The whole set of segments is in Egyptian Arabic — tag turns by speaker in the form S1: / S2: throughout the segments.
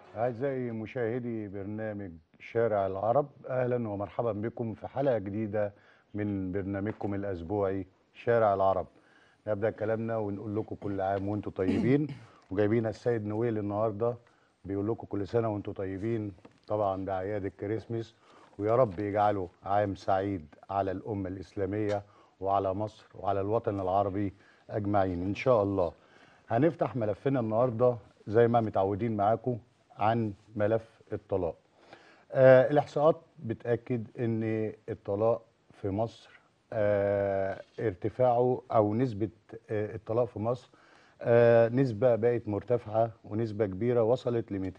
S1: أعزائي مشاهدي برنامج شارع العرب أهلا ومرحبا بكم في حلقة جديدة من برنامجكم الأسبوعي شارع العرب نبدأ كلامنا ونقول لكم كل عام وانتم طيبين وجايبين السيد نويل النهاردة بيقول لكم كل سنة وانتم طيبين طبعا ده أعياد الكريسماس ويا رب يجعله عام سعيد على الأمة الإسلامية وعلى مصر وعلى الوطن العربي أجمعين إن شاء الله هنفتح ملفنا النهارده زي ما متعودين معاكم عن ملف الطلاق. آه الاحصاءات بتاكد ان الطلاق في مصر آه ارتفاعه او نسبه آه الطلاق في مصر آه نسبه بقت مرتفعه ونسبه كبيره وصلت ل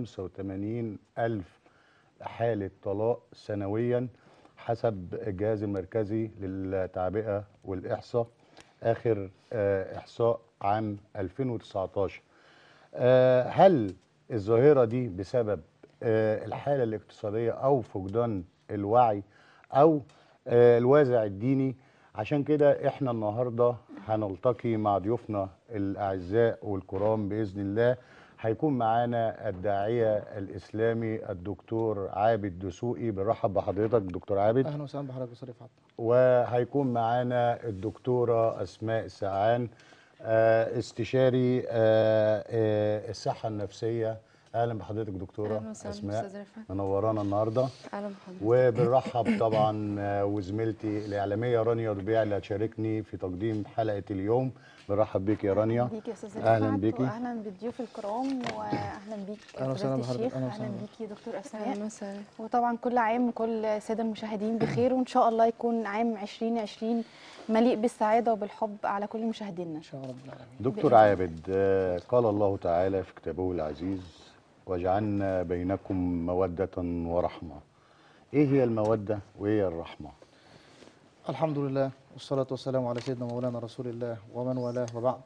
S1: 285 الف حاله طلاق سنويا حسب الجهاز المركزي للتعبئه والاحصاء اخر آه احصاء عام 2019 آه، هل الظاهرة دي بسبب آه، الحالة الاقتصادية أو فقدان الوعي أو آه، الوازع الديني عشان كده احنا النهاردة هنلتقي مع ضيوفنا الأعزاء والكرام بإذن الله هيكون معانا الداعية الإسلامي الدكتور عابد دسوقي بنرحب بحضرتك دكتور عابد
S2: اهلا وسهلا بحضرتك استاذ رفعت
S1: وهيكون معانا الدكتورة أسماء سعان آه، استشاري آه، آه، الصحة النفسية أهلا بحضرتك دكتورة
S3: أهلا وسهلا
S1: أسماء
S3: أستاذ رفعت.
S1: منورانا النهاردة
S3: اهلا بحضرتك
S1: وبنرحب طبعا آه، وزميلتي الإعلامية رانيا ربيع اللي هتشاركني في تقديم حلقة اليوم بنرحب بيك يا رانيا
S4: بيك يا استاذ
S1: أهلاً
S4: رفعت
S1: بيكي.
S4: واهلا بالضيوف الكرام واهلا بيك
S2: أهلاً وسهلاً
S4: فضيلة
S2: بحضرتك.
S4: الشيخ
S2: أهلاً
S4: اهلا
S2: وسهلاً.
S4: بيكي دكتور
S3: اهلا
S4: اسماء
S3: وسهلا
S4: وطبعا كل عام كل الساده المشاهدين بخير وان شاء الله يكون عام 2020 مليء بالسعاده وبالحب على كل مشاهدينا
S2: ان شاء الله رب العالمين
S1: دكتور عابد آه، قال الله تعالى في كتابه العزيز وجعلنا بينكم مودة ورحمة إيه هي المودة وإيه هي الرحمة؟
S2: الحمد لله والصلاه والسلام على سيدنا مولانا رسول الله ومن والاه وبعد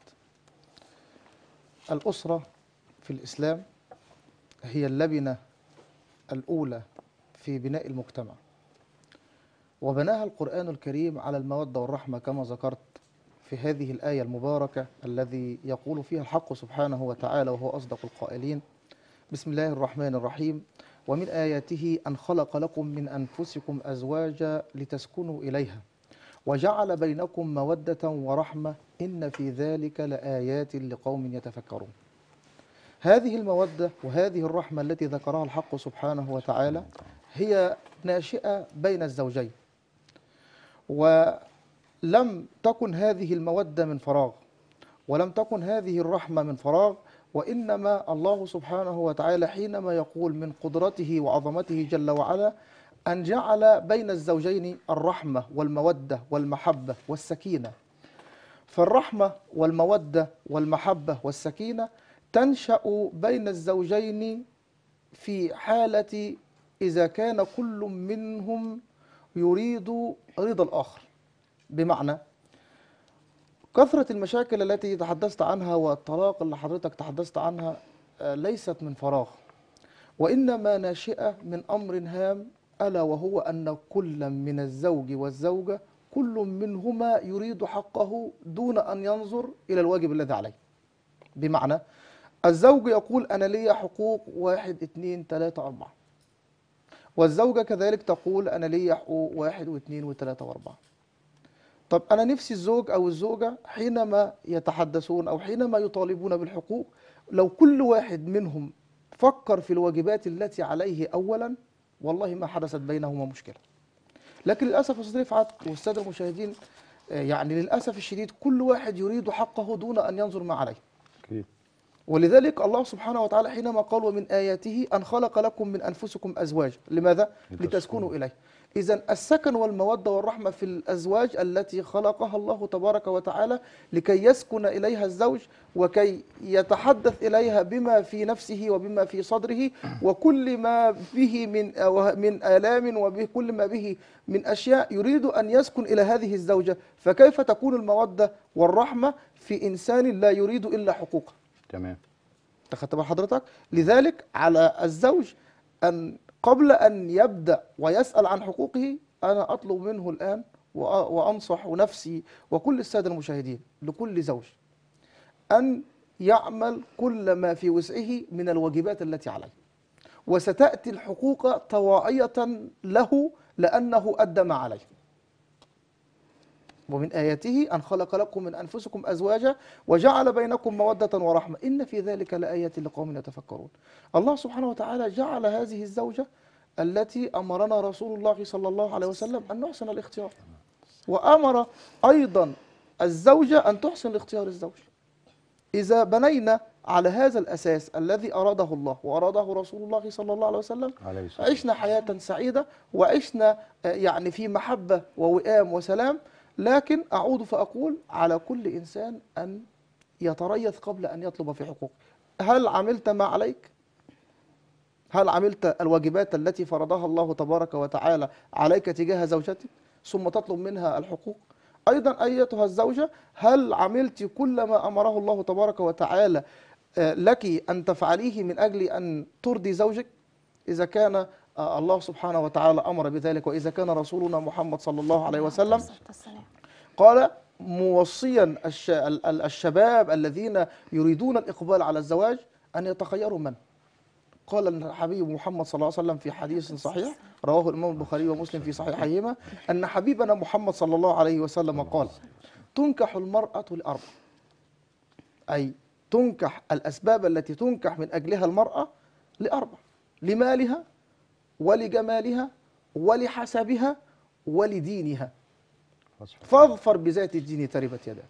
S2: الاسره في الاسلام هي اللبنه الاولى في بناء المجتمع وبناها القران الكريم على الموده والرحمه كما ذكرت في هذه الايه المباركه الذي يقول فيها الحق سبحانه وتعالى وهو اصدق القائلين بسم الله الرحمن الرحيم ومن آياته أن خلق لكم من أنفسكم أزواجا لتسكنوا إليها وجعل بينكم مودة ورحمة إن في ذلك لآيات لقوم يتفكرون هذه المودة وهذه الرحمة التي ذكرها الحق سبحانه وتعالى هي ناشئة بين الزوجين ولم تكن هذه المودة من فراغ ولم تكن هذه الرحمة من فراغ وإنما الله سبحانه وتعالى حينما يقول من قدرته وعظمته جل وعلا أن جعل بين الزوجين الرحمة والمودة والمحبة والسكينة فالرحمة والمودة والمحبة والسكينة تنشأ بين الزوجين في حالة إذا كان كل منهم يريد رضا الآخر بمعنى كثرة المشاكل التي تحدثت عنها والطلاق اللي حضرتك تحدثت عنها آه، ليست من فراغ وإنما ناشئة من أمر هام ألا وهو أن كل من الزوج والزوجة كل منهما يريد حقه دون أن ينظر إلى الواجب الذي عليه بمعنى الزوج يقول أنا لي حقوق واحد اثنين ثلاثة أربعة والزوجة كذلك تقول أنا لي حقوق واحد واثنين وثلاثة وأربعة طب أنا نفسي الزوج أو الزوجة حينما يتحدثون أو حينما يطالبون بالحقوق لو كل واحد منهم فكر في الواجبات التي عليه أولا والله ما حدثت بينهما مشكلة لكن للأسف يا أستاذ رفعت والسادة المشاهدين آه، يعني للأسف الشديد كل واحد يريد حقه دون أن ينظر ما عليه
S1: أكيد
S2: ولذلك الله سبحانه وتعالى حينما قال ومن آياته أن خلق لكم من أنفسكم أزواجا لماذا؟
S1: لتسكنوا.
S2: لتسكنوا إليه إذا السكن والمودة والرحمة في الأزواج التي خلقها الله تبارك وتعالى لكي يسكن إليها الزوج وكي يتحدث إليها بما في نفسه وبما في صدره وكل ما به من أو من آلام وبكل ما به من أشياء يريد أن يسكن إلى هذه الزوجة فكيف تكون المودة والرحمة في إنسان لا يريد إلا حقوقه
S1: تمام
S2: تخدت بال حضرتك لذلك على الزوج أن قبل أن يبدأ ويسأل عن حقوقه أنا أطلب منه الآن وأ- وأنصح نفسي وكل السادة المشاهدين لكل زوج أن يعمل كل ما في وسعه من الواجبات التي عليه وستأتي الحقوق طواعية له لأنه أدى ما عليه ومن آياته أن خلق لكم من أنفسكم أزواجا وجعل بينكم مودة ورحمة إن في ذلك لآيات لقوم يتفكرون الله سبحانه وتعالى جعل هذه الزوجة التي أمرنا رسول الله صلى الله عليه وسلم أن نحسن الاختيار وأمر أيضا الزوجة أن تحسن لاختيار الزوج إذا بنينا على هذا الأساس الذي أراده الله وأراده رسول الله صلى الله عليه وسلم
S1: عليه الصلاة
S2: عشنا حياة سعيدة وعشنا آه، يعني في محبة ووئام وسلام لكن أعود فأقول على كل إنسان أن يتريث قبل أن يطلب في حقوقه هل عملت ما عليك؟ هل عملت الواجبات التي فرضها الله تبارك وتعالى عليك تجاه زوجتك ثم تطلب منها الحقوق أيضا أيتها الزوجة هل عملت كل ما أمره الله تبارك وتعالى آه، لك أن تفعليه من أجل أن ترضي زوجك إذا كان آه، الله سبحانه وتعالى أمر بذلك وإذا كان رسولنا محمد صلى الله عليه وسلم
S4: الصلاة والسلام.
S2: قال موصيا الش- ال- ال- الشباب الذين يريدون الإقبال على الزواج أن يتخيروا من قال الحبيب محمد صلى الله عليه وسلم في حديث صحيح رواه الإمام البخاري ومسلم في صحيحيهما أن حبيبنا محمد صلى الله عليه وسلم قال تنكح المرأة لأربع أي تنكح الأسباب التي تنكح من أجلها المرأة لأربع لمالها ولجمالها ولحسبها ولدينها فاظفر بذات الدين تربت يداك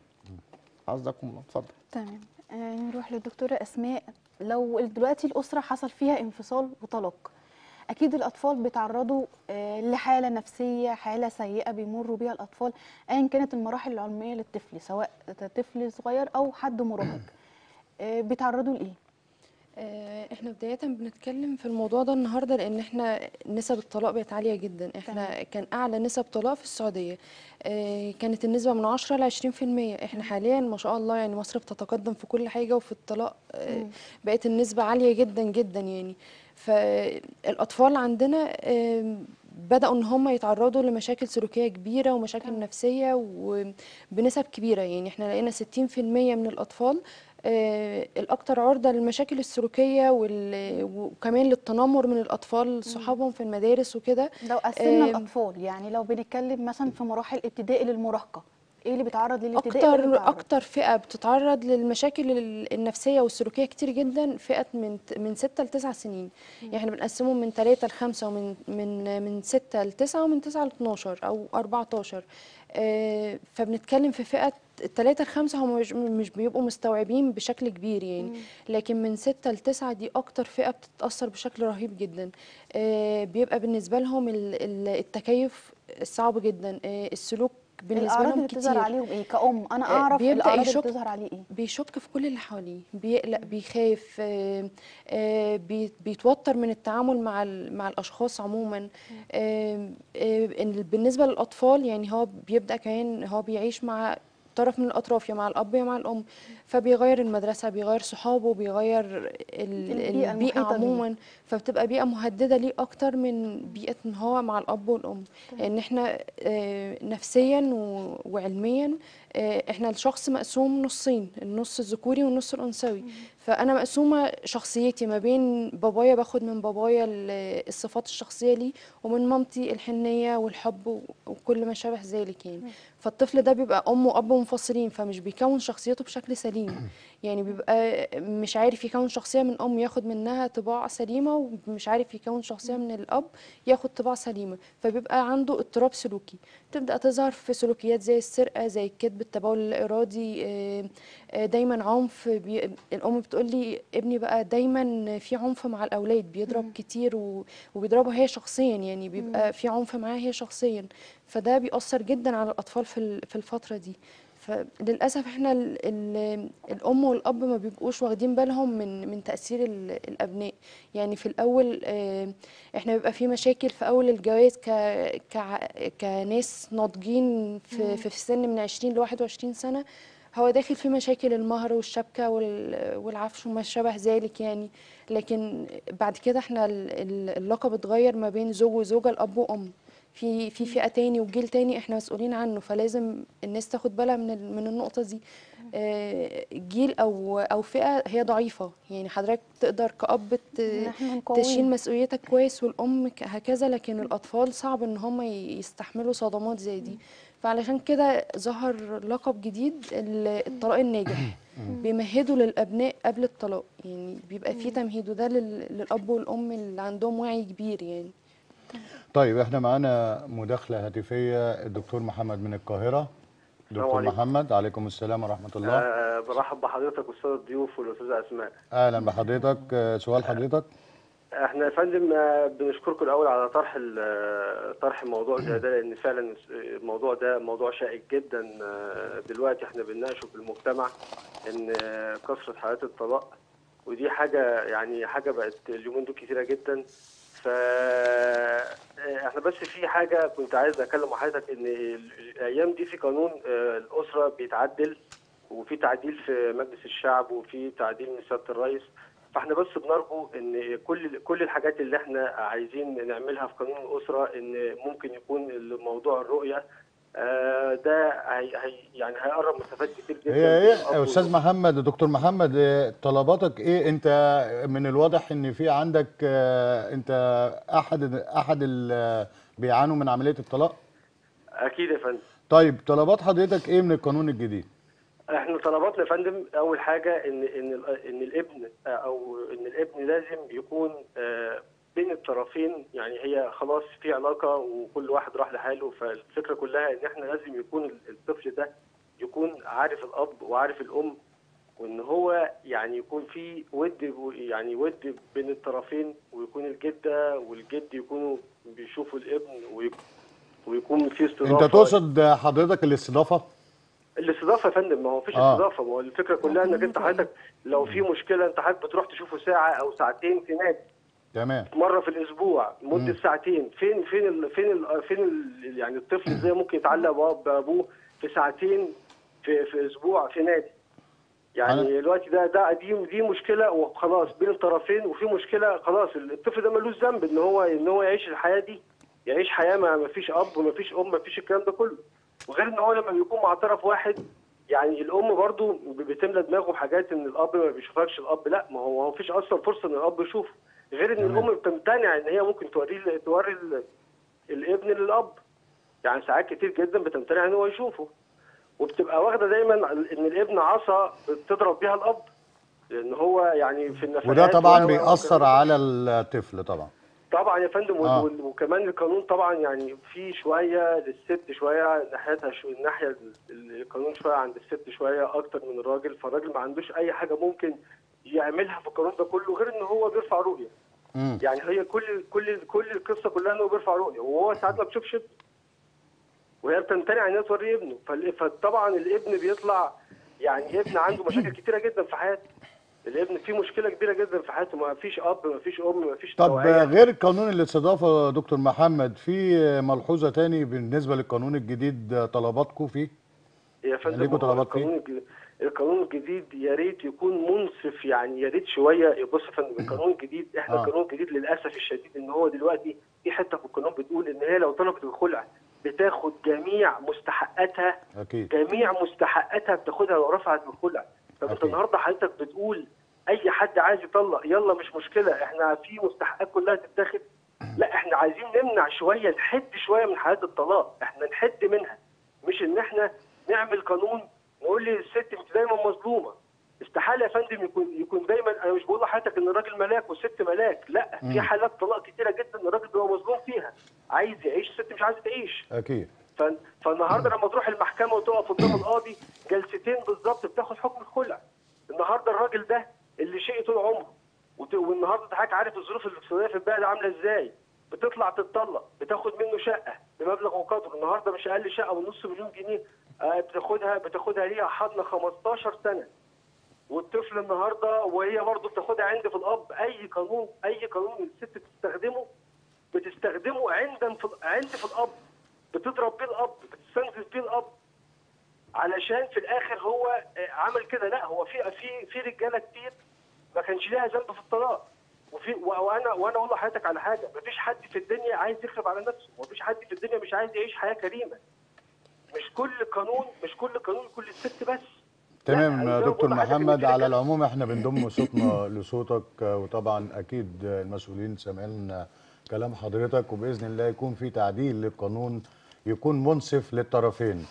S2: عزكم الله اتفضل
S4: تمام آه، نروح للدكتورة أسماء لو دلوقتي الأسرة حصل فيها انفصال وطلاق أكيد الأطفال بيتعرضوا آه، لحالة نفسية حالة سيئة بيمروا بيها الأطفال أيا كانت المراحل العلمية للطفل سواء طفل صغير أو حد مراهق آه، بيتعرضوا لإيه؟
S3: آه، احنا بداية بنتكلم في الموضوع ده النهارده لان احنا نسب الطلاق بقت عالية جدا احنا كان اعلى نسب طلاق في السعودية آه، كانت النسبة من 10 ل 20% احنا حاليا ما شاء الله يعني مصر بتتقدم في كل حاجة وفي الطلاق آه،
S4: مم.
S3: بقت النسبة عالية جدا جدا يعني فالأطفال عندنا آم، بدأوا إن هم يتعرضوا لمشاكل سلوكية كبيرة ومشاكل
S4: تمام.
S3: نفسية وبنسب كبيرة يعني احنا لقينا 60% من الأطفال آه، الأكثر عرضة للمشاكل السلوكية وال- وكمان للتنمر من الأطفال صحابهم في المدارس وكده
S4: لو قسمنا
S3: آم،
S4: الأطفال يعني لو بنتكلم مثلا في مراحل ابتدائي للمراهقة إيه اللي بيتعرض للابتدائي وإيه اللي
S3: اكتر
S4: بيتعرض؟
S3: اكتر فئه بتتعرض للمشاكل ال- النفسيه والسلوكيه كتير جدا فئه من ت- من 6 ل 9 سنين يعني احنا بنقسمهم من 3 ل 5 ومن من من 6 ل 9 ومن 9 ل 12 او 14 آه، فبنتكلم في فئه 3 ل 5 هم مش مش بيبقوا مستوعبين بشكل كبير يعني لكن من 6 ل 9 دي اكتر فئه بتتاثر بشكل رهيب جدا آه، بيبقى بالنسبه لهم ال- ال- التكيف صعب جدا آه، السلوك بالنسبه
S4: الأعراض
S3: لهم
S4: اللي بتظهر
S3: كتير
S4: عليهم إيه؟ كأم أنا
S3: آه،
S4: أعرف
S3: بيبدأ
S4: الأعراض اللي
S3: يشك
S4: بتظهر عليه إيه؟
S3: بيشك في كل اللي حواليه بيقلق بيخاف آه، آه، بي- بيتوتر من التعامل مع ال- مع الاشخاص عموما آه، آه، إن بالنسبه للاطفال يعني هو بيبدا كمان هو بيعيش مع طرف من الاطراف يا مع الاب يا مع الام فبيغير المدرسه بيغير صحابه بيغير ال-
S4: البيئة
S3: البيئه
S4: المحيطة بيه.
S3: عموما فبتبقى بيئه مهدده ليه اكتر من بيئه ان هو مع الاب والام لان احنا آه، نفسيا و- وعلميا آه، احنا الشخص مقسوم نصين النص الذكوري والنص الانثوي فانا مقسومه شخصيتي ما بين بابايا باخد من بابايا ال- الصفات الشخصيه لي ومن مامتي الحنيه والحب و- وكل ما شابه ذلك يعني فالطفل ده بيبقى ام واب منفصلين فمش بيكون شخصيته بشكل سليم يعني بيبقى مش عارف يكون شخصيه من ام ياخد منها طباع سليمه ومش عارف يكون شخصيه من الاب ياخد طباع سليمه فبيبقى عنده اضطراب سلوكي تبدا تظهر في سلوكيات زي السرقه زي الكذب التبول الارادي آه، آه، دايما عنف بي... الام بتقول لي ابني بقى دايما في عنف مع الاولاد بيضرب كتير و... وبيضربها هي شخصيا يعني بيبقى في عنف معاها هي شخصيا فده بيأثر جدا على الاطفال في ال- في الفتره دي فللاسف احنا ال ال الام والاب ما بيبقوش واخدين بالهم من من تاثير ال- الابناء يعني في الاول آه، احنا بيبقى في مشاكل في اول الجواز ك كع- كناس ناضجين في في سن من 20 ل 21 سنه هو داخل في مشاكل المهر والشبكه وال- والعفش وما شابه ذلك يعني لكن بعد كده احنا ال- ال- اللقب اتغير ما بين زوج وزوجه الاب وام في في فئه تاني وجيل تاني احنا مسؤولين عنه فلازم الناس تاخد بالها من ال- من النقطه دي آه، جيل او او فئه هي ضعيفه يعني حضرتك تقدر كأب ت-
S4: إن احنا
S3: تشيل
S4: نقوم
S3: مسؤوليتك كويس والام ك- هكذا لكن الاطفال صعب ان هم ي- يستحملوا صدمات زي دي فعلشان كده ظهر لقب جديد ال- الطلاق الناجح بيمهدوا للابناء قبل الطلاق يعني بيبقى فيه تمهيد وده لل- للاب والام اللي عندهم وعي كبير يعني
S1: طيب احنا معانا مداخله هاتفيه الدكتور محمد من القاهره دكتور
S5: عليكم.
S1: محمد عليكم السلام ورحمه الله
S5: آه برحب بحضرتك واستاذ الضيوف والاستاذه اسماء
S1: اهلا بحضرتك آه، سؤال حضرتك
S5: احنا يا فندم آه، بنشكركم الاول على طرح ال- آه، طرح موضوع زي ده لان فعلا الموضوع ده موضوع شائك جدا آه، دلوقتي احنا بنناقشه في المجتمع ان آه، كثره حالات الطلاق ودي حاجه يعني حاجه بقت اليومين دول كتيره جدا ف آه، احنا بس في حاجه كنت عايز اكلم مع حضرتك ان ال- الايام دي في قانون آه، الاسره بيتعدل وفي تعديل في مجلس الشعب وفي تعديل من سياده الرئيس فاحنا بس بنرجو ان كل كل الحاجات اللي احنا عايزين نعملها في قانون الاسره ان ممكن يكون الموضوع الرؤيه آه، ده هي هي يعني هيقرب مسافات كتير جدا
S1: هي ايه
S5: للأب
S1: يا استاذ محمد دكتور محمد آه، طلباتك ايه انت من الواضح ان في عندك آه، انت احد احد ال- بيعانوا من عمليه الطلاق
S5: اكيد يا فندم
S1: طيب طلبات حضرتك ايه من القانون الجديد
S5: احنا طلباتنا يا فندم اول حاجه ان ان ال- ان الابن او ان الابن لازم يكون آه، بين الطرفين يعني هي خلاص في علاقه وكل واحد راح لحاله فالفكره كلها ان احنا لازم يكون الطفل ده يكون عارف الاب وعارف الام وان هو يعني يكون في ود يعني ود بين الطرفين ويكون الجده والجد يكونوا بيشوفوا الابن ويك- ويكون في استضافه
S1: انت تقصد حضرتك الاستضافه
S5: الاستضافه يا فندم ما هو مفيش
S1: آه.
S5: استضافه ما هو الفكره كلها انك انت حضرتك لو في مشكله انت حضرتك بتروح تشوفه ساعه او ساعتين في نادي
S1: تمام
S5: مره في الاسبوع مده ساعتين فين فين ال فين ال فين ال يعني الطفل ازاي ممكن يتعلق بأب- بابوه في ساعتين في في اسبوع في نادي يعني
S1: أنا-
S5: الوقت ده ده دي دي مشكله وخلاص بين الطرفين وفي مشكله خلاص الطفل ده ملوش ذنب ان هو ان هو يعيش الحياه دي يعيش حياه ما ما فيش اب وما فيش ام ما فيش الكلام ده كله وغير ان هو لما بيكون مع طرف واحد يعني الام برضو بتملى دماغه بحاجات ان الاب ما بيشوفكش الاب لا ما هو ما فيش اصلا فرصه ان الاب يشوفه غير ان الام بتمتنع ان هي ممكن توريه توري ال- الابن للاب يعني ساعات كتير جدا بتمتنع ان هو يشوفه وبتبقى واخده دايما ان الابن عصا تضرب بيها الاب لان هو يعني في النفقات
S1: وده طبعا
S5: و- و-
S1: بيأثر
S5: وكده.
S1: على الطفل طبعا
S5: طبعا يا فندم
S1: آه.
S5: آه. وكمان القانون طبعا يعني في شويه للست شويه ناحيتها شو الناحيه ال- ال- القانون شويه عند الست شويه اكتر من الراجل فالراجل ما عندوش اي حاجه ممكن يعملها في القانون ده كله غير ان هو بيرفع رؤيه
S1: مم.
S5: يعني هي كل كل كل القصه كلها ان هو بيرفع رؤيه وهو ساعات ما بيشوفش ابنه وهي بتمتنع ان هي توريه ابنه فال- فطبعا الابن بيطلع يعني ابن عنده مشاكل كتيره جدا في حياته الابن فيه مشكله كبيره جدا في حياته ما فيش اب ما فيش ام ما فيش
S1: طب
S5: توعية.
S1: غير قانون الاستضافه يا دكتور محمد في ملحوظه تاني بالنسبه للقانون الجديد طلباتكم فيه
S5: يا فندم
S1: ليكوا
S5: هو
S1: طلبات فيه؟
S5: القانون الج- القانون الجديد يا ريت يكون منصف يعني يا ريت شويه بص يا فندم القانون الجديد احنا
S1: آه.
S5: القانون الجديد للاسف الشديد ان هو دلوقتي في حته في القانون بتقول ان هي لو طلبت الخلع بتاخد جميع مستحقاتها
S1: اكيد
S5: جميع مستحقاتها بتاخدها لو رفعت الخلع طب انت
S1: أكيد.
S5: النهارده حضرتك بتقول اي حد عايز يطلق يلا مش مشكله احنا في مستحقات كلها تتاخد لا احنا عايزين نمنع شويه نحد شويه من حالات الطلاق احنا نحد منها مش ان احنا نعمل قانون نقول للست انت دايما مظلومه استحاله يا فندم يكون يكون دايما انا مش بقول لحضرتك ان الراجل ملاك والست ملاك لا في
S1: مم.
S5: حالات طلاق كتيره جدا الراجل بيبقى مظلوم فيها عايز يعيش الست مش عايزه تعيش
S1: اكيد
S5: ف- فالنهارده لما تروح المحكمه وتقف قدام القاضي جلستين بالظبط بتاخد حكم الخلع النهارده الراجل ده اللي شقي طول عمره وت- والنهارده حضرتك عارف الظروف الاقتصاديه في البلد عامله ازاي بتطلع تتطلق بتاخد منه شقه بمبلغ وقدره النهارده مش اقل شقه بنص مليون جنيه آه، بتاخدها بتاخدها ليها حضن 15 سنه والطفل النهارده وهي برضه بتاخدها عند في الاب اي قانون اي قانون الست بتستخدمه بتستخدمه عند في عند في الاب بتضرب بيه الاب بتستنزف بيه الاب علشان في الاخر هو آه، عمل كده لا هو في في في رجاله كتير ما كانش ليها ذنب في الطلاق وفي و- وانا وانا اقول لحضرتك على حاجه مفيش حد في الدنيا عايز يخرب على نفسه ومفيش حد في الدنيا مش عايز يعيش حياه كريمه مش كل قانون مش كل قانون كل الست بس
S1: تمام
S5: لا،
S1: يا
S5: زي ما
S1: دكتور
S5: بقول لحضرتك
S1: محمد
S5: المشكلة
S1: على
S5: كانت-
S1: العموم احنا بنضم صوتنا لصوتك آه، وطبعا اكيد المسؤولين سامعين كلام حضرتك وباذن الله يكون في تعديل للقانون يكون منصف للطرفين.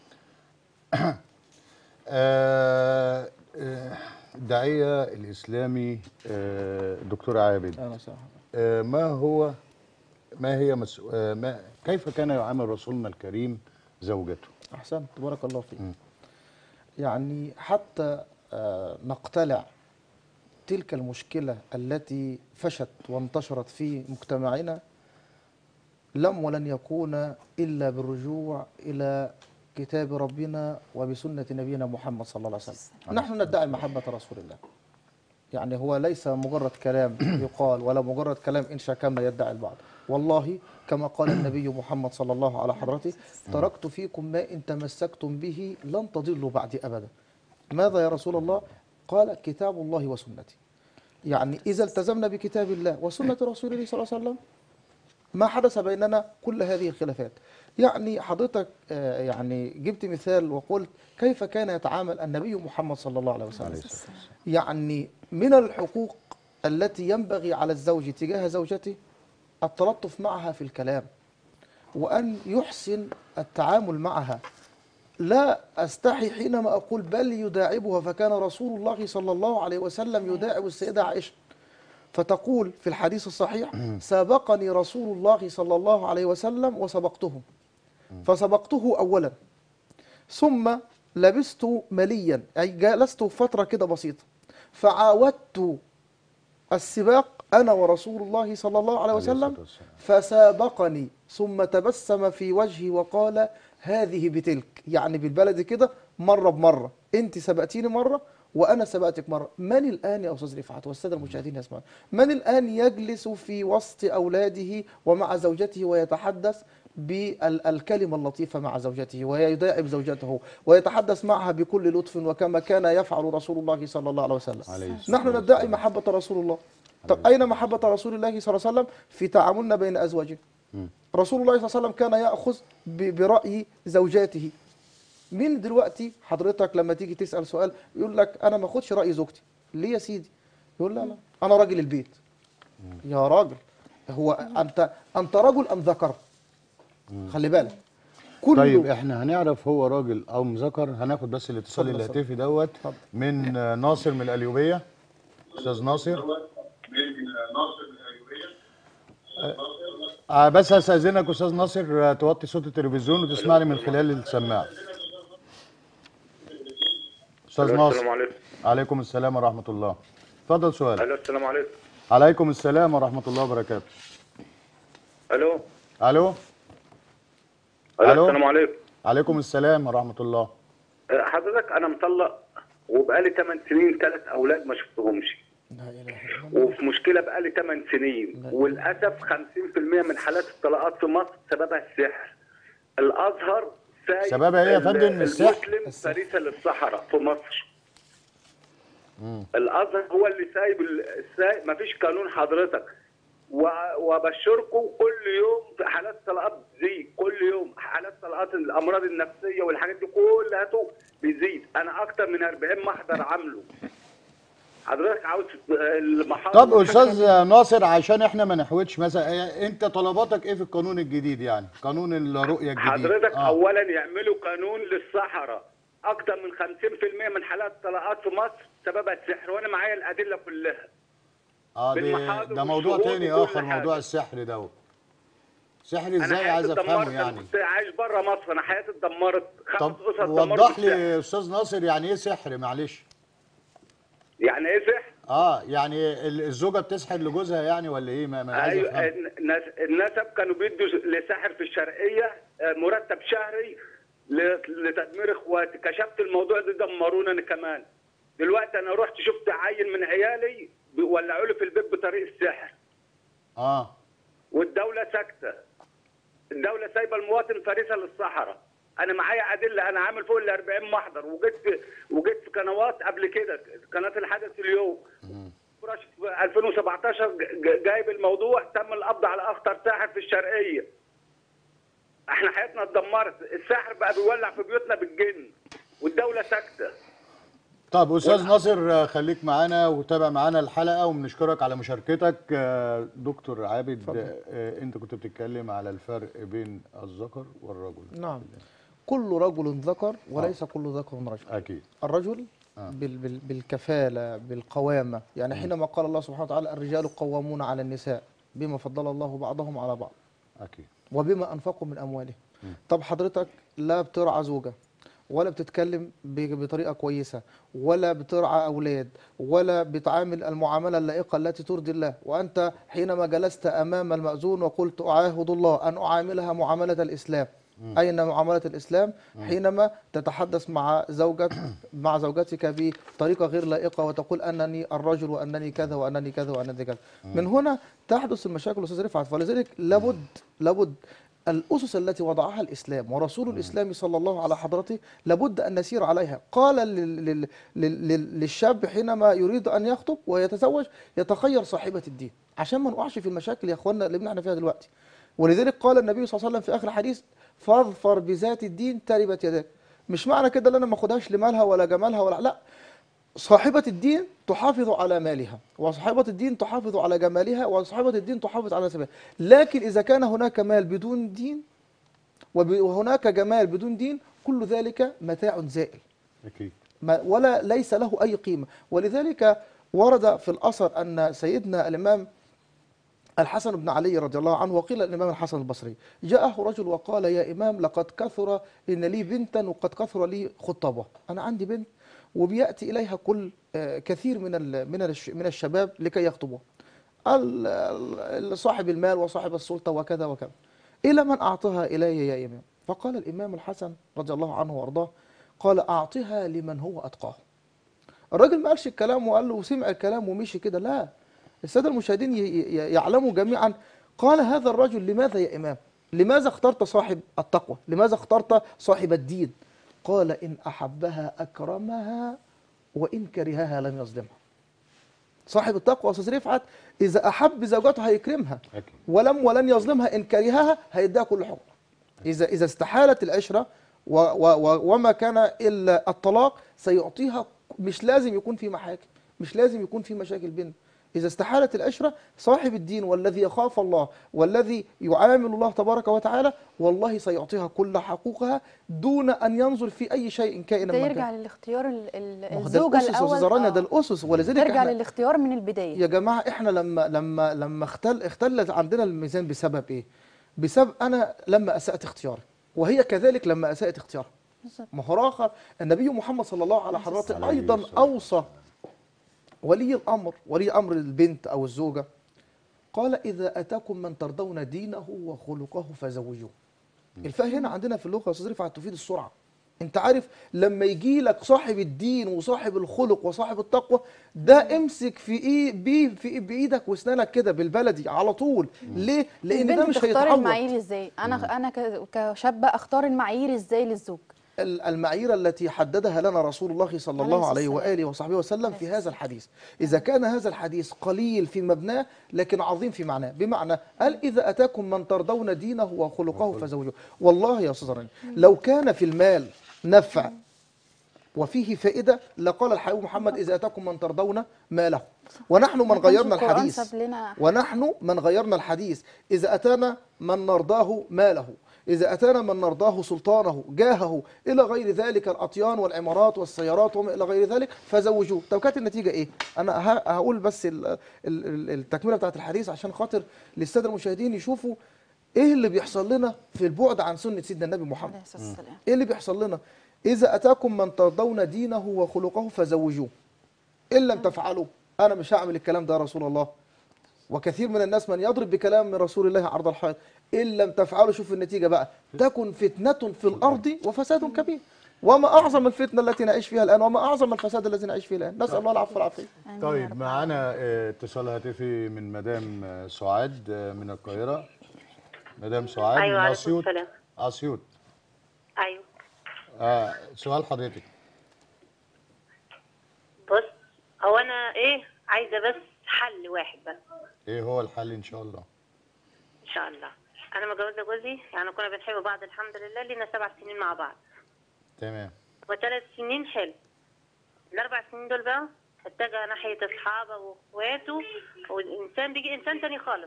S1: آه، آه، الداعيه الاسلامي آه، دكتور عابد
S2: اهلا وسهلا
S1: آه، ما هو ما هي مسؤ... آه، ما كيف كان يعامل رسولنا الكريم زوجته؟
S2: احسنت بارك الله فيك يعني حتى آه، نقتلع تلك المشكلة التي فشت وانتشرت في مجتمعنا لم ولن يكون إلا بالرجوع إلى كتاب ربنا وبسنة نبينا محمد صلى الله عليه وسلم نحن ندعي محبة رسول الله يعني هو ليس مجرد كلام يقال ولا مجرد كلام إن شكمنا يدعي البعض والله كما قال النبي محمد صلى الله على حضرته تركت فيكم ما إن تمسكتم به لن تضلوا بعدي أبدا ماذا يا رسول الله قال كتاب الله وسنتي يعني إذا التزمنا بكتاب الله وسنة رسول الله صلى الله عليه وسلم ما حدث بيننا كل هذه الخلافات يعني حضرتك آه، يعني جبت مثال وقلت كيف كان يتعامل النبي محمد صلى الله عليه وسلم يعني من الحقوق التي ينبغي على الزوج تجاه زوجته التلطف معها في الكلام وأن يحسن التعامل معها لا أستحي حينما أقول بل يداعبها فكان رسول الله صلى الله عليه وسلم يداعب السيدة عائشة فتقول في الحديث الصحيح سبقني رسول الله صلى الله عليه وسلم وسبقته فسبقته أولا ثم لبست مليا أي جلست فترة كده بسيطة فعاودت السباق أنا ورسول الله صلى الله عليه
S1: عليه
S2: وسلم
S1: الصلاة والسلام.
S2: فسابقني ثم تبسم في وجهي وقال هذه بتلك يعني بالبلد كده مرة بمرة انت سبقتيني مرة وانا سبقتك مرة من الان يا استاذ رفعت والساده المشاهدين يسمعون من الان يجلس في وسط اولاده ومع زوجته ويتحدث بالكلمة اللطيفة مع زوجته ويداعب زوجته ويتحدث معها بكل لطف وكما كان يفعل رسول الله صلى الله عليه وسلم
S1: عليه الصلاة
S2: نحن ندعي محبة رسول الله طب أين محبة رسول الله صلى الله عليه وسلم في تعاملنا بين أزواجه رسول الله صلى الله عليه وسلم كان يأخذ ب- برأي زوجاته مين دلوقتي حضرتك لما تيجي تسأل سؤال يقول لك أنا ما أخدش رأي زوجتي ليه يا سيدي يقول لا لا أنا راجل البيت يا راجل هو أنت أنت رجل أم ذكر خلي بالك كل
S1: طيب احنا هنعرف هو راجل او ذكر هناخد بس الاتصال
S2: اتفضل يا
S1: الهاتفي دوت
S2: اتفضل.
S1: من آه، ناصر من القليوبيه استاذ ناصر آه بس استاذنك استاذ ناصر آه، توطي صوت التلفزيون وتسمعني من خلال السماعه استاذ
S6: الو
S1: ناصر
S6: السلام عليكم
S1: عليكم السلام ورحمه الله اتفضل سؤال
S6: الو السلام عليكم
S1: عليكم السلام ورحمه الله وبركاته
S6: الو
S1: الو
S6: الو
S1: ألو؟
S6: السلام عليكم
S1: عليكم السلام ورحمه الله
S6: أه، حضرتك انا مطلق وبقالي 8 سنين ثلاث اولاد ما شفتهمش
S2: لا إله إلا الله
S6: وفي مشكله بقالي 8 سنين وللاسف 50% من حالات الطلاقات في مصر سببها السحر الازهر سايب
S1: سببها إيه يا
S6: ال-
S1: فندم؟ السحر؟
S6: المسلم فريسه للصحراء في مصر الازهر هو اللي سايب ال- السايب ما فيش قانون حضرتك و- وابشركم كل يوم في حالات طلاقات بتزيد كل يوم حالات طلاقات الامراض النفسيه والحاجات دي كلها تو بيزيد انا اكتر من 40 محضر عامله حضرتك عاوز المحاضر
S1: طب استاذ ناصر عشان احنا ما نحوتش مثلا إيه- انت طلباتك ايه في القانون الجديد يعني قانون الرؤيه الجديد
S6: حضرتك
S1: آه.
S6: اولا يعملوا قانون للصحراء اكتر من 50% من حالات الطلاقات في مصر سببها السحر وانا معايا الادله كلها
S1: اه دي
S6: بالمحاضر
S1: ده موضوع
S6: والشهود
S1: تاني
S6: وكل
S1: اخر
S6: حاجة.
S1: موضوع السحر دوت سحر
S6: انا
S1: ازاي عايز
S6: حياتي
S1: افهمه
S6: اتدمرت
S1: يعني
S6: كنت عايش بره مصر انا حياتي اتدمرت خمس
S1: طب
S6: اسر اتدمرت
S1: وضح
S6: بالسحر.
S1: لي استاذ ناصر يعني ايه سحر معلش
S6: يعني ايه سحر؟
S1: اه يعني ال- الزوجه بتسحر لجوزها يعني ولا ايه ما, ما عايز
S6: ايوه
S1: افهم
S6: الناس- النسب كانوا بيدوا لساحر في الشرقيه آه، مرتب شهري ل- لتدمير اخواتي كشفت الموضوع ده دمرونا انا كمان دلوقتي انا رحت شفت عيل من عيالي ولعوا له في البيت بطريق السحر
S1: اه
S6: والدوله ساكته الدوله سايبه المواطن فريسه للصحراء انا معايا ادله انا عامل فوق ال 40 محضر وجيت في وجيت في قنوات قبل كده قناه الحدث اليوم فرش في 2017 ج- جايب الموضوع تم القبض على اخطر ساحر في الشرقيه احنا حياتنا اتدمرت السحر بقى بيولع في بيوتنا بالجن والدوله ساكته
S1: طب استاذ ناصر آه، خليك معانا وتابع معانا الحلقه وبنشكرك على مشاركتك آه، دكتور عابد آه، انت كنت بتتكلم على الفرق بين الذكر والرجل
S2: نعم كل رجل ذكر وليس كل ذكر رجل
S1: اكيد
S2: الرجل
S1: آه.
S2: بال بال بالكفالة بالقوامة يعني حينما قال الله سبحانه وتعالى الرجال قوامون على النساء بما فضل الله بعضهم على بعض
S1: اكيد
S2: وبما أنفقوا من أموالهم طب حضرتك لا بترعى زوجة ولا بتتكلم ب- بطريقة كويسة ولا بترعى أولاد ولا بتعامل المعاملة اللائقة التي ترضي الله وأنت حينما جلست أمام المأذون وقلت أعاهد الله أن أعاملها معاملة الإسلام أين معاملة الإسلام حينما تتحدث مع زوجة مع زوجتك بطريقة غير لائقة وتقول أنني الرجل وأنني كذا وأنني كذا وأنني كذا من هنا تحدث المشاكل أستاذ رفعت فلذلك لابد لابد الأسس التي وضعها الإسلام ورسول الإسلام صلى الله على حضرته لابد أن نسير عليها قال لل لل لل لل للشاب حينما يريد أن يخطب ويتزوج يتخير صاحبة الدين عشان ما نقعش في المشاكل يا أخوانا اللي احنا فيها دلوقتي ولذلك قال النبي صلى الله عليه وسلم في آخر الحديث فاظفر بذات الدين تربت يداك مش معنى كده ان انا ما اخدهاش لمالها ولا جمالها ولا لا صاحبة الدين تحافظ على مالها وصاحبة الدين تحافظ على جمالها وصاحبة الدين تحافظ على سبيلها لكن إذا كان هناك مال بدون دين وب- وهناك جمال بدون دين كل ذلك متاع زائل
S1: اكيد
S2: ما ولا ليس له أي قيمة ولذلك ورد في الأثر أن سيدنا الإمام الحسن بن علي رضي الله عنه وقيل الإمام الحسن البصري جاءه رجل وقال يا إمام لقد كثر إن لي بنتا وقد كثر لي خطبة أنا عندي بنت وبيأتي إليها كل آه، كثير من ال- من الش- من الشباب لكي يخطبوها ال- ال- صاحب المال وصاحب السلطة وكذا وكذا إلى من أعطها إلي يا إمام فقال الإمام الحسن رضي الله عنه وأرضاه قال أعطها لمن هو أتقاه الراجل ما قالش الكلام وقال له وسمع الكلام ومشي كده لا السادة المشاهدين ي- ي- يعلموا جميعا قال هذا الرجل لماذا يا إمام لماذا اخترت صاحب التقوى لماذا اخترت صاحب الدين قال إن أحبها أكرمها وإن كرهها لم يظلمها صاحب التقوى أستاذ رفعت إذا أحب زوجته هيكرمها
S1: اكيد
S2: ولم ولن يظلمها إن كرهها هيديها كل حقوق إذا إذا استحالت العشرة و و و وما كان إلا الطلاق سيعطيها مش لازم يكون في محاكم مش لازم يكون في مشاكل بينهم إذا استحالت العشرة صاحب الدين والذي يخاف الله والذي يعامل الله تبارك وتعالى والله سيعطيها كل حقوقها دون أن ينظر في أي شيء كائنا
S4: ده
S2: ما
S4: يرجع
S2: كان
S4: للاختيار ال- ال-
S2: ما هو ده
S4: الزوجة
S2: الأسس يا أستاذ رانيا، ده
S4: آه.
S2: الأسس ولذلك
S4: ترجع
S2: إحنا-
S4: للاختيار من البداية
S2: يا جماعة احنا لما لما لما اختل اختلت عندنا الميزان بسبب ايه؟ بسبب انا لما اسأت اختياري وهي كذلك لما اسأت اختيارها.
S4: بالظبط.
S2: ما هو آخر النبي محمد صلى الله عليه حضرته
S1: عليه
S2: ايضا
S1: الصلاة
S2: اوصى ولي الامر ولي امر البنت او الزوجه قال اذا اتاكم من ترضون دينه وخلقه فزوجوه. الفاء هنا عندنا في اللغه يا استاذ رفعت تفيد السرعه. انت عارف لما يجي لك صاحب الدين وصاحب الخلق وصاحب التقوى ده امسك في ايه بيه في إيه بايدك واسنانك كده بالبلدي على طول ليه لان ده
S4: البنت
S2: مش
S4: تختار
S2: هيتعوض
S4: المعايير ازاي انا انا ك- كشابه اختار المعايير ازاي للزوج
S2: ال- المعايير التي حددها لنا رسول الله صلى
S4: عليه
S2: الله عليه
S4: الصلاة
S2: واله وصحبه وسلم
S4: عليه
S2: في
S4: الصلاة
S2: هذا الحديث اذا كان هذا الحديث قليل في مبناه لكن عظيم في معناه بمعنى قال اذا اتاكم من ترضون دينه وخلقه فزوجوه والله يا استاذ راني لو كان في المال نفع وفيه فائده لقال الحبيب محمد اذا اتاكم من ترضون ماله ونحن من
S4: ما كانش
S2: غيرنا
S4: القرآن
S2: الحديث
S4: ساب لنا
S2: ونحن من غيرنا الحديث إذا أتانا من نرضاه ماله إذا أتانا من نرضاه سلطانه جاهه إلى غير ذلك الأطيان والعمارات والسيارات وما إلى غير ذلك فزوجوه طب كانت النتيجة إيه؟ أنا ه- هقول بس ال- ال- ال- التكملة بتاعت الحديث عشان خاطر للسادة المشاهدين يشوفوا إيه اللي بيحصل لنا في البعد عن سنة سيدنا النبي محمد
S4: عليه الصلاه والسلام
S2: ايه اللي بيحصل لنا اذا اتاكم من ترضون دينه وخلقه فزوجوه ان لم تفعلوا انا مش هعمل الكلام ده يا رسول الله وكثير من الناس من يضرب بكلام من رسول الله عرض الحائط ان لم تفعلوا شوف النتيجه بقى تكن فتنه في الارض وفساد كبير وما اعظم الفتنه التي نعيش فيها الان وما اعظم الفساد الذي نعيش فيه الان نسال الله العفو والعافيه
S4: آمين يا
S1: طيب
S4: رب
S1: معانا آه، اتصال هاتفي من مدام آه، سعاد آه، من القاهرة مدام سعاد
S7: أيوة،
S1: من
S7: عليكم
S1: أسيوط
S7: السلام.
S1: أسيوط
S7: ايوه
S1: آه سؤال حضرتك
S7: بص هو انا ايه عايزه بس حل واحد بس
S1: إيه هو الحل إن شاء الله
S7: ان شاء الله انا متجوزه جوزي يعني كنا بنحب بعض الحمد لله لينا سبع سنين مع بعض
S1: تمام
S7: وثلاث سنين حلو الاربع سنين دول بقى اتجه ناحيه اصحابه واخواته والانسان بيجي انسان تاني خالص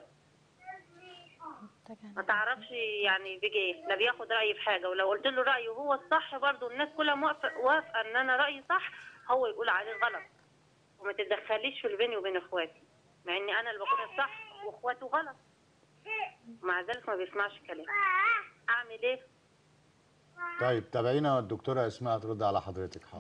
S7: ما تعرفش يعني بيجي ايه لا بياخد رايي في حاجه ولو قلت له رايه هو الصح برضه الناس كلها موافقه وافقه ان انا رايي صح هو يقول عليه غلط وما تتدخليش في بيني وبين اخواتي مع اني انا اللي بكون الصح واخواته غلط مع ذلك ما بيسمعش كلام اعمل ايه
S1: طيب تابعينا الدكتوره اسماء هترد على حضرتك حاضر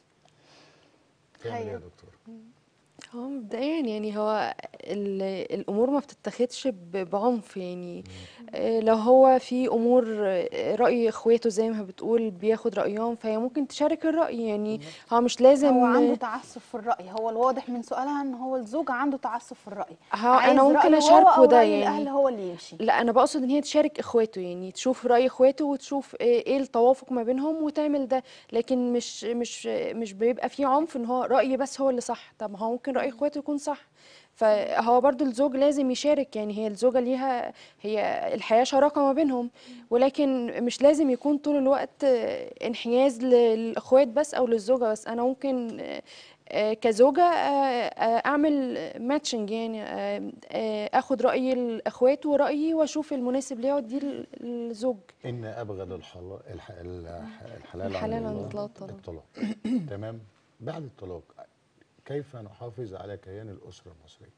S1: تعمل ايه يا
S4: طيب.
S1: دكتور
S3: هو مبدئيا يعني هو ال- الامور ما بتتاخدش ب- بعنف يعني آه، لو هو في امور آه، راي اخواته زي ما بتقول بياخد رايهم فهي ممكن تشارك الراي يعني هو مش لازم
S4: هو عنده تعسف في الرأي هو الواضح من سؤالها ان هو الزوج عنده تعسف في الرأي
S3: ها
S4: عايز
S3: انا ممكن
S4: رأيه هو
S3: اشاركه
S4: أو
S3: ده
S4: رأي
S3: يعني
S4: الاهل هو اللي يمشي
S3: لا انا بقصد ان هي تشارك اخواته يعني تشوف راي اخواته وتشوف ايه إيه التوافق ما بينهم وتعمل ده لكن مش مش مش بيبقى في عنف ان هو رايي بس هو اللي صح طب ما هو ممكن راي اخواته يكون صح فهو برضو الزوج لازم يشارك يعني هي الزوجة ليها هي الحياة شراكة ما بينهم ولكن مش لازم يكون طول الوقت آه، انحياز للأخوات بس أو للزوجة بس أنا ممكن آه، آه، كزوجة آه، آه، أعمل ماتشنج يعني آه، آه، أخد رأي الأخوات ورأيي وأشوف المناسب ليا وأديه للزوج
S1: ان ابغض الحلال الح... الح... الحلال
S3: الحلال
S1: عن
S3: عن
S1: الله
S3: الطلاق.
S1: الطلاق تمام بعد الطلاق كيف نحافظ على كيان الاسره المصريه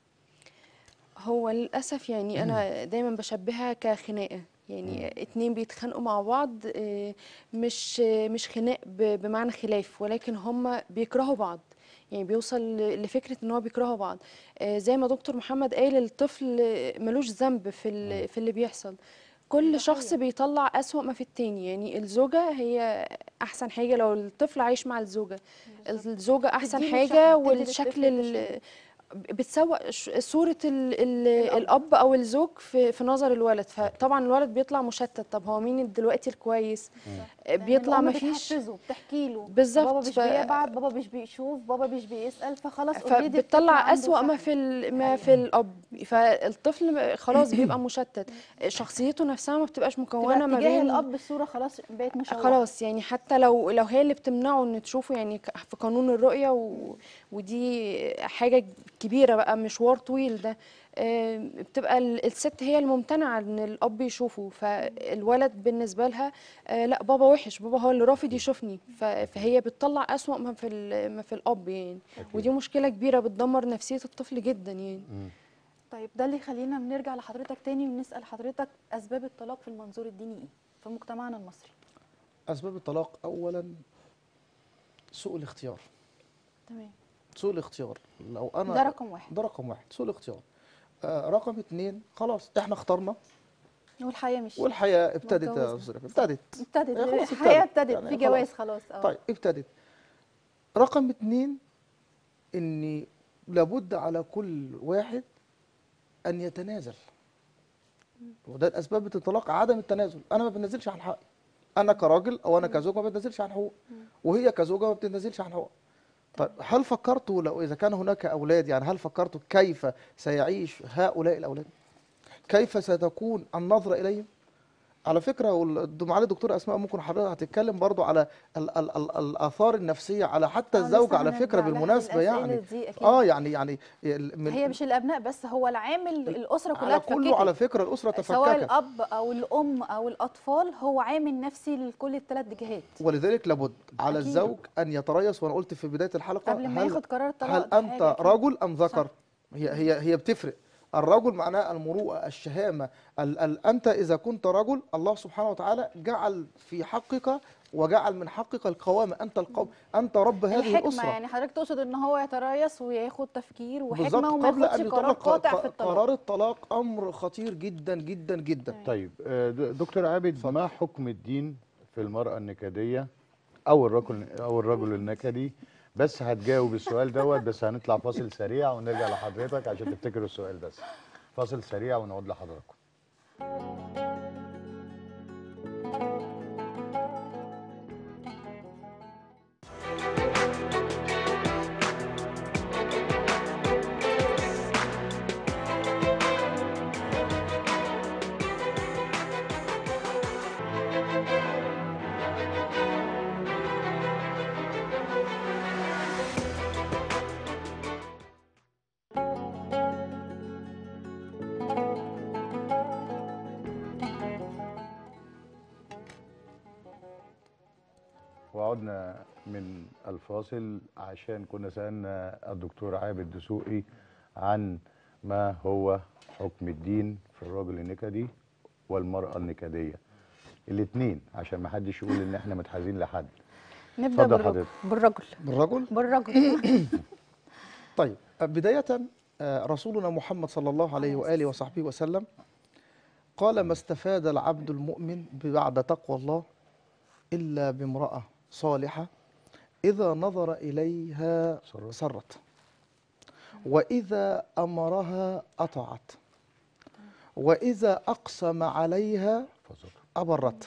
S3: هو للأسف يعني أنا دايما بشبهها كخناقة يعني اتنين بيتخانقوا مع بعض آه، مش آه، مش خناق ب- بمعنى خلاف ولكن هما بيكرهوا بعض يعني بيوصل ل- لفكرة ان هو بيكرهوا بعض آه، زي ما دكتور محمد قال الطفل آه، ملوش ذنب في ال- في اللي بيحصل كل شخص بيطلع أسوأ ما في التاني يعني الزوجة هي أحسن حاجة لو الطفل عايش مع الزوجة الزوجة أحسن
S4: تديله
S3: حاجة
S4: شكل- تدي
S3: والشكل
S4: للطفل
S3: ال- بتسوق ش- صورة ال ال الأب أو الزوج في, في نظر الولد فطبعا الولد بيطلع مشتت طب هو مين دلوقتي الكويس آه، بيطلع
S4: الأم
S3: مفيش
S4: بتحفزه بتحكي له
S3: بالظبط،
S4: بابا مش
S3: ف-
S4: بيبعت بابا مش بيشوف بابا مش بيسأل فخلاص already الطفل
S3: فبتطلع
S4: عنده
S3: أسوأ ما
S4: فهم.
S3: في ال- ما في الأب فالطفل خلاص بيبقى مشتت شخصيته نفسها ما بتبقاش
S4: تبقى
S3: مكونة ما
S4: اتجاه
S3: بين
S4: الأب الصورة خلاص بقت مشوهة
S3: خلاص يعني حتى لو لو هي اللي بتمنعه ان تشوفه يعني ك- في قانون الرؤية و ودي حاجة كبيرة بقى مشوار طويل ده آه، بتبقى ال- الست هي الممتنعة ان الاب يشوفه فالولد بالنسبة لها آه، لا بابا وحش بابا هو اللي رافض يشوفني ف- فهي بتطلع اسوأ ما في ال- ما في الاب يعني ودي مشكلة كبيرة بتدمر نفسية الطفل جدا يعني
S4: طيب ده اللي يخلينا بنرجع لحضرتك تاني ونسأل حضرتك أسباب الطلاق في المنظور الديني إيه في مجتمعنا المصري
S2: أسباب الطلاق أولا سوء الاختيار
S4: تمام
S2: سوء الاختيار لو أنا
S4: ده رقم واحد
S2: ده رقم واحد سوء الاختيار آه رقم اتنين خلاص احنا اخترنا
S4: والحياة مش
S2: والحياة ابتدت يا
S4: واتجوزنا.
S2: أستاذ رفيق، ابتدت
S4: ابتدت
S2: آه، خلاص
S4: الحياة
S2: ابتدت.
S4: ابتدت
S2: يعني
S4: في
S2: خلاص.
S4: جواز خلاص اه
S2: طيب ابتدت رقم اتنين ان لابد على كل واحد ان يتنازل وده الاسباب الطلاق عدم التنازل انا ما بتنازلش عن حقي انا كراجل او انا كزوج ما بتنازلش عن حقوق وهي كزوجه ما بتنازلش عن حقوق طيب هل فكرتوا لو اذا كان هناك اولاد يعني هل فكرتوا كيف سيعيش هؤلاء الاولاد كيف ستكون النظره اليهم على فكره والد- معالي الدكتوره اسماء ممكن حضرتك هتتكلم برضو على ال ال ال الاثار النفسيه على حتى
S4: آه،
S2: الزوج
S4: لسه
S2: على
S4: هنرجع
S2: فكره
S4: لها
S2: بالمناسبه
S4: للأسئلة
S2: يعني
S4: دي أكيد.
S2: اه يعني يعني ال- من
S4: هي مش الأبناء بس هو العامل الأسرة كلها
S2: على كله
S4: اتفككت.
S2: على فكره الاسره
S4: سواء
S2: تفككت
S4: الأب أو الأم أو الأطفال هو عامل نفسي لكل الثلاث جهات
S2: ولذلك لابد على
S4: أكيد.
S2: الزوج ان يتريث وانا قلت في بدايه الحلقه
S4: قبل ما
S2: هل
S4: ياخد قرار الطلاق
S2: هل
S4: ده
S2: انت
S4: حاجة أكيد.
S2: رجل ام ذكر
S4: صح.
S2: هي هي هي بتفرق الرجل معناه المروءه الشهامه ال ال انت اذا كنت رجل الله سبحانه وتعالى جعل في حقك وجعل من حقك القوامه انت القوم انت رب هذه
S4: الحكمة
S2: الاسره
S4: يعني حضرتك تقصد ان هو يتريث وياخد تفكير
S2: بالظبط
S4: وحكمة وما
S2: قبل ان
S4: ياخدش قرار
S2: يطلق
S4: قاطع
S2: ق-
S4: في الطلاق
S2: قرار الطلاق امر خطير جدا جدا جدا
S1: طيب آه، د- دكتور عابد ما حكم الدين في المرأة النكدية أو الرجل أو الرجل النكدي بس هتجاوب السؤال دوت بس هنطلع فاصل سريع ونرجع لحضرتك عشان تفتكروا السؤال بس فاصل سريع ونعود لحضراتكم عدنا من الفاصل عشان كنا سألنا الدكتور عابد دسوقي عن ما هو حكم الدين في الرجل النكدي والمرأة النكدية الاثنين عشان ما حدش يقول ان احنا متحازين لحد
S4: نبدا
S1: اتفضل
S4: بالرجل
S1: حضرتك.
S4: بالرجل
S2: بالرجل
S4: بالرجل
S2: طيب بداية آه، رسولنا محمد صلى الله عليه وآله وصحبه وسلم قال ما استفاد العبد المؤمن بعد تقوى الله إلا بامرأة صالحة إذا نظر إليها
S1: سرت.
S2: سرت وإذا أمرها أطاعت وإذا أقسم عليها
S1: فصل.
S2: أبرت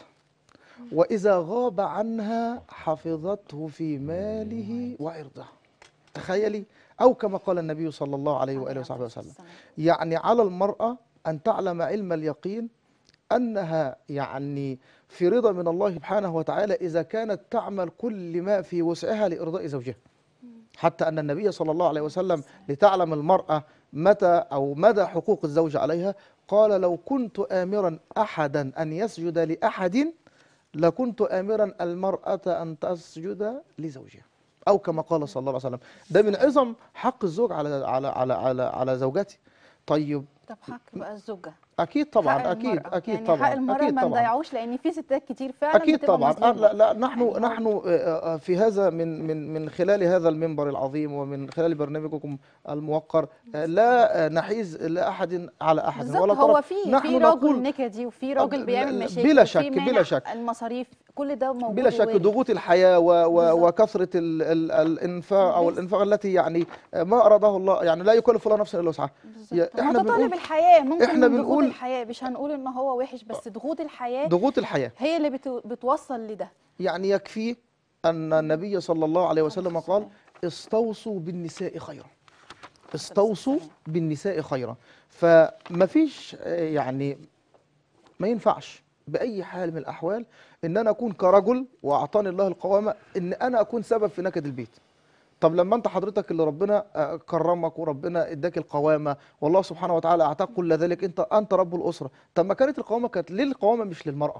S2: وإذا غاب عنها حفظته في ماله وعرضه تخيلي أو كما قال النبي صلى الله عليه وآله وصحبه وسلم يعني على المرأة أن تعلم علم اليقين أنها يعني في رضا من الله سبحانه وتعالى إذا كانت تعمل كل ما في وسعها لإرضاء زوجها حتى أن النبي صلى الله عليه وسلم لتعلم المرأة متى أو مدى حقوق الزوج عليها قال لو كنت آمرا أحدا أن يسجد لأحد لكنت آمرا المرأة أن تسجد لزوجها أو كما قال صلى الله عليه وسلم ده من عظم حق الزوج على على على على, على زوجته طيب
S4: طب حق بقى الزوجه
S2: اكيد طبعا
S4: حق
S2: اكيد
S4: المرأة.
S2: اكيد
S4: يعني
S2: طبعا
S4: حق المرأة
S2: اكيد
S4: ما
S2: طبعا
S4: نضيعوش لان في ستات كتير فعلا
S2: اكيد
S4: بتبقى
S2: طبعا آه،
S4: مظلومة.
S2: لا لا نحن
S4: يعني هو-
S2: نحن آه، آه، في هذا من من من خلال هذا المنبر العظيم ومن خلال برنامجكم الموقر آه، لا آه، نحيز لاحد على احد
S4: بالظبط
S2: ولا
S4: هو
S2: طرف
S4: في
S2: نحن
S4: في
S2: نقول
S4: راجل نكدي وفي راجل
S2: لا-
S4: بيعمل
S2: لا،
S4: مشاكل
S2: بلا
S4: وفي
S2: شك- بلا
S4: مانع
S2: شك.
S4: المصاريف كل ده موجود
S2: بلا شك
S4: ووارد.
S2: ضغوط الحياه و و
S4: بالظبط.
S2: وكثره ال ال الانفاق او
S4: بالظبط.
S2: الانفاق التي يعني آه، ما اراده الله يعني لا يكلف الله نفسا الا وسعها
S4: بالظبط.
S2: يا-
S4: ما
S2: احنا
S4: ده طالب
S2: بنقول
S4: الحياه ممكن
S2: إحنا
S4: من ضغوط
S2: بنقول-
S4: الحياه مش هنقول ان هو وحش بس ضغوط الحياه
S2: ضغوط الحياه
S4: هي اللي بت... بتوصل لده
S2: يعني يكفي أن النبي صلى الله عليه وسلم قال استوصوا بالنساء خيرا استوصوا بالنساء خيرا فما فيش آه، يعني ما ينفعش بأي حال من الأحوال إن أنا أكون كرجل وأعطاني الله القوامة إن أنا أكون سبب في نكد البيت طب لما انت حضرتك اللي ربنا آه، كرمك وربنا اداك القوامه والله سبحانه وتعالى اعطاك كل ذلك انت انت رب الاسره طب ما كانت القوامه كانت ليه القوامه مش للمراه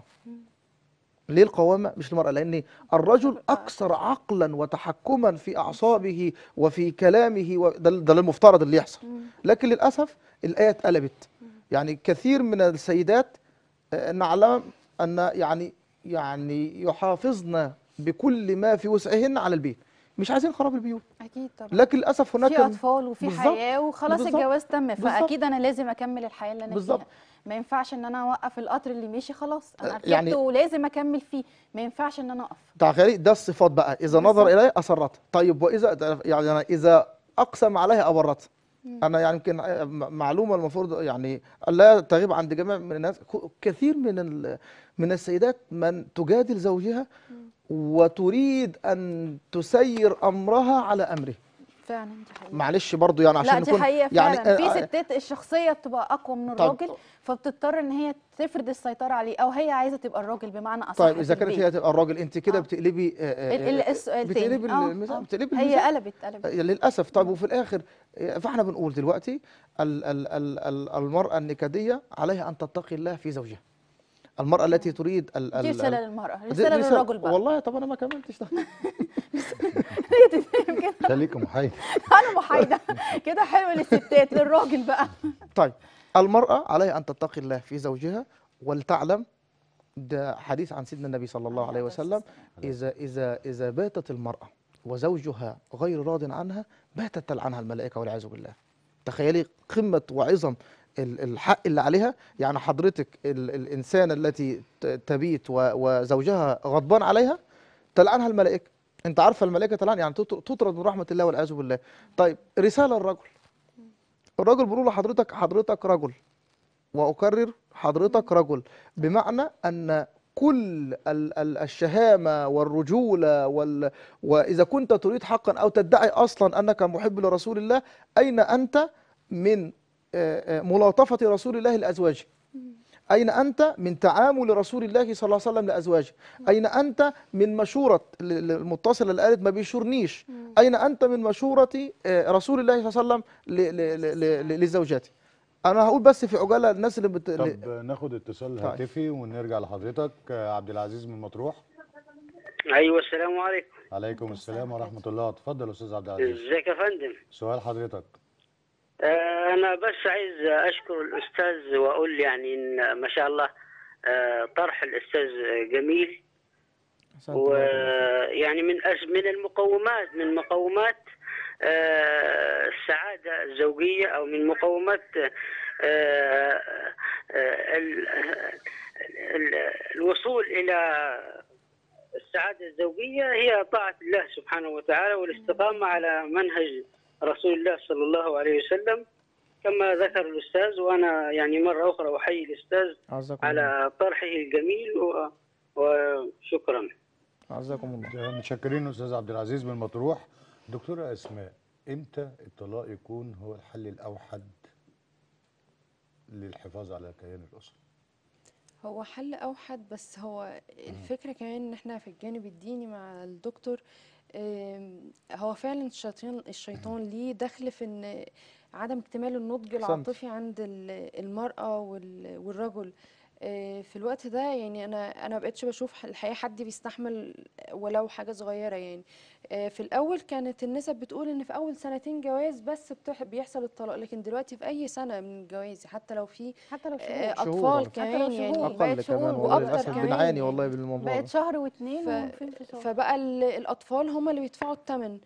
S2: ليه القوامة مش للمرأة؟ لأن الرجل أكثر عقلا وتحكما في أعصابه وفي كلامه و... ده, ده المفترض اللي يحصل لكن للأسف الآية اتقلبت يعني كثير من السيدات آه، نعلم أن يعني يعني يحافظن بكل ما في وسعهن على البيت مش عايزين خراب البيوت
S4: اكيد طبعا
S2: لكن للأسف هناك
S4: في اطفال وفي
S2: بالظبط،
S4: حياه وخلاص
S2: بالظبط،
S4: الجواز تم
S2: بالظبط.
S4: فاكيد انا لازم اكمل الحياه اللي انا
S2: بالظبط.
S4: فيها ما ينفعش ان انا اوقف القطر اللي ماشي خلاص انا
S2: آه،
S4: ركبت
S2: يعني-
S4: ولازم اكمل فيه ما ينفعش ان انا اقف
S2: تعالي ده الصفات بقى اذا نظر
S4: بالظبط.
S2: اليه اسرت طيب واذا يعني أنا اذا اقسم عليها ابرت انا يعني يمكن م- معلومه المفروض يعني لا تغيب عند جميع من الناس ك- كثير من ال- من السيدات من تجادل زوجها وتريد ان تسير امرها على امره
S4: فعلا دي حقيقه
S2: معلش برضو يعني عشان
S4: لا دي
S2: نكون
S4: حقيقه
S2: يعني
S4: فعلا
S2: آه،
S4: في
S2: آه،
S4: ستات الشخصيه بتبقى اقوى من
S2: طب-
S4: الراجل فبتضطر ان هي تفرض السيطره عليه او هي عايزه تبقى الراجل بمعنى اصح
S2: طيب
S4: في
S2: اذا كانت
S4: البيت.
S2: هي تبقى الراجل انت كده
S4: آه.
S2: بتقلبي آه، آه،
S4: ال- ال- السؤال تاني.
S2: بتقلبي
S4: آه،
S2: الميزان
S4: آه.
S2: بتقلبي
S4: هي
S2: الميزان
S4: قلبت قلبت
S2: للاسف طيب وفي الاخر آه، فاحنا بنقول دلوقتي ال ال ال ال المراه النكديه عليها ان تتقي الله في زوجها المراه التي تريد ال
S4: دي
S2: ال
S4: رساله
S2: ال-
S4: للمراه
S2: دي
S4: رساله
S2: رسالة-
S4: للرجل بقى
S2: والله طب انا ما كملتش ده
S1: خليك محايد
S4: انا محايده كده حلو للستات للراجل بقى
S2: طيب المراه عليها ان تتقي الله في زوجها ولتعلم ده حديث عن سيدنا النبي صلى الله عليه وسلم اذا اذا اذا باتت المراه وزوجها غير راض عنها باتت تلعنها الملائكه والعياذ بالله تخيلي قمه وعظم ال- الحق اللي عليها يعني حضرتك ال الانسان التي ت- تبيت و- وزوجها غضبان عليها تلعنها الملائكه انت عارفه الملائكه تلعن يعني تط- تطرد من رحمه الله والعياذ بالله طيب رساله الرجل الرجل بيقول لحضرتك حضرتك رجل واكرر حضرتك رجل بمعنى ان كل ال- ال- الشهامه والرجوله وال واذا كنت تريد حقا او تدعي اصلا انك محب لرسول الله اين انت من آه، آه، ملاطفه رسول الله لازواجه أين أنت من تعامل رسول الله صلى الله عليه وسلم لأزواجه أين أنت من مشورة ل- ل- المتصلة اللي قالت ما بيشورنيش أين أنت من مشورة آه، رسول الله صلى الله عليه وسلم ل- ل- ل- ل- لزوجاته أنا هقول بس في عجالة الناس اللي بت...
S1: طب ناخد اتصال
S2: طيب.
S1: هاتفي ونرجع لحضرتك آه، عبد العزيز من مطروح
S8: ايوه السلام عليكم
S1: عليكم السلام ورحمه الله اتفضل يا استاذ عبد العزيز
S8: ازيك يا فندم
S1: سؤال حضرتك
S8: آه انا بس عايز اشكر الاستاذ واقول يعني ان ما شاء الله آه طرح الاستاذ جميل
S2: أحسنت الله يبارك فيك.
S8: ويعني من أس من المقومات من مقومات آه، السعادة الزوجية أو من مقومات آه، آه، ال- ال- الوصول إلى السعادة الزوجية هي طاعة الله سبحانه وتعالى والاستقامة على منهج رسول الله صلى الله عليه وسلم كما ذكر الأستاذ وأنا يعني مرة أخرى أحيي الأستاذ
S2: أعزكم الله
S8: على طرحه الجميل و- وشكرا
S2: أعزكم الله
S1: ده متشكرين استاذ عبد العزيز من المطروح دكتوره اسماء امتى الطلاق يكون هو الحل الاوحد للحفاظ على كيان الاسره
S3: هو حل اوحد بس هو الفكره كمان ان احنا في الجانب الديني مع الدكتور آم، هو فعلا الشيطان الشيطان ليه دخل في ان عدم اكتمال النضج العاطفي عند ال- المراه وال- والرجل آه، في الوقت ده يعني انا انا مبقتش بشوف الحقيقه حد بيستحمل ولو حاجه صغيره يعني آه، في الاول كانت النسب بتقول ان في اول سنتين جواز بس بتح- بيحصل الطلاق لكن دلوقتي في اي سنه من الجواز حتى لو في
S4: حتى لو
S3: آه،
S4: شهور
S2: شهور.
S3: اطفال
S2: حتى
S4: لو
S3: كمان
S4: شهور.
S3: يعني
S4: أقل
S3: بقت
S2: أقل
S3: شهور
S2: كمان والله
S3: واكتر
S2: للأسف
S3: كمان
S2: بنعاني
S3: يعني.
S2: والله بالموضوع
S4: بقت
S2: ده
S4: شهر واتنين
S3: ف...
S4: وفي انفصال
S3: فبقى ال- الاطفال هم اللي بيدفعوا الثمن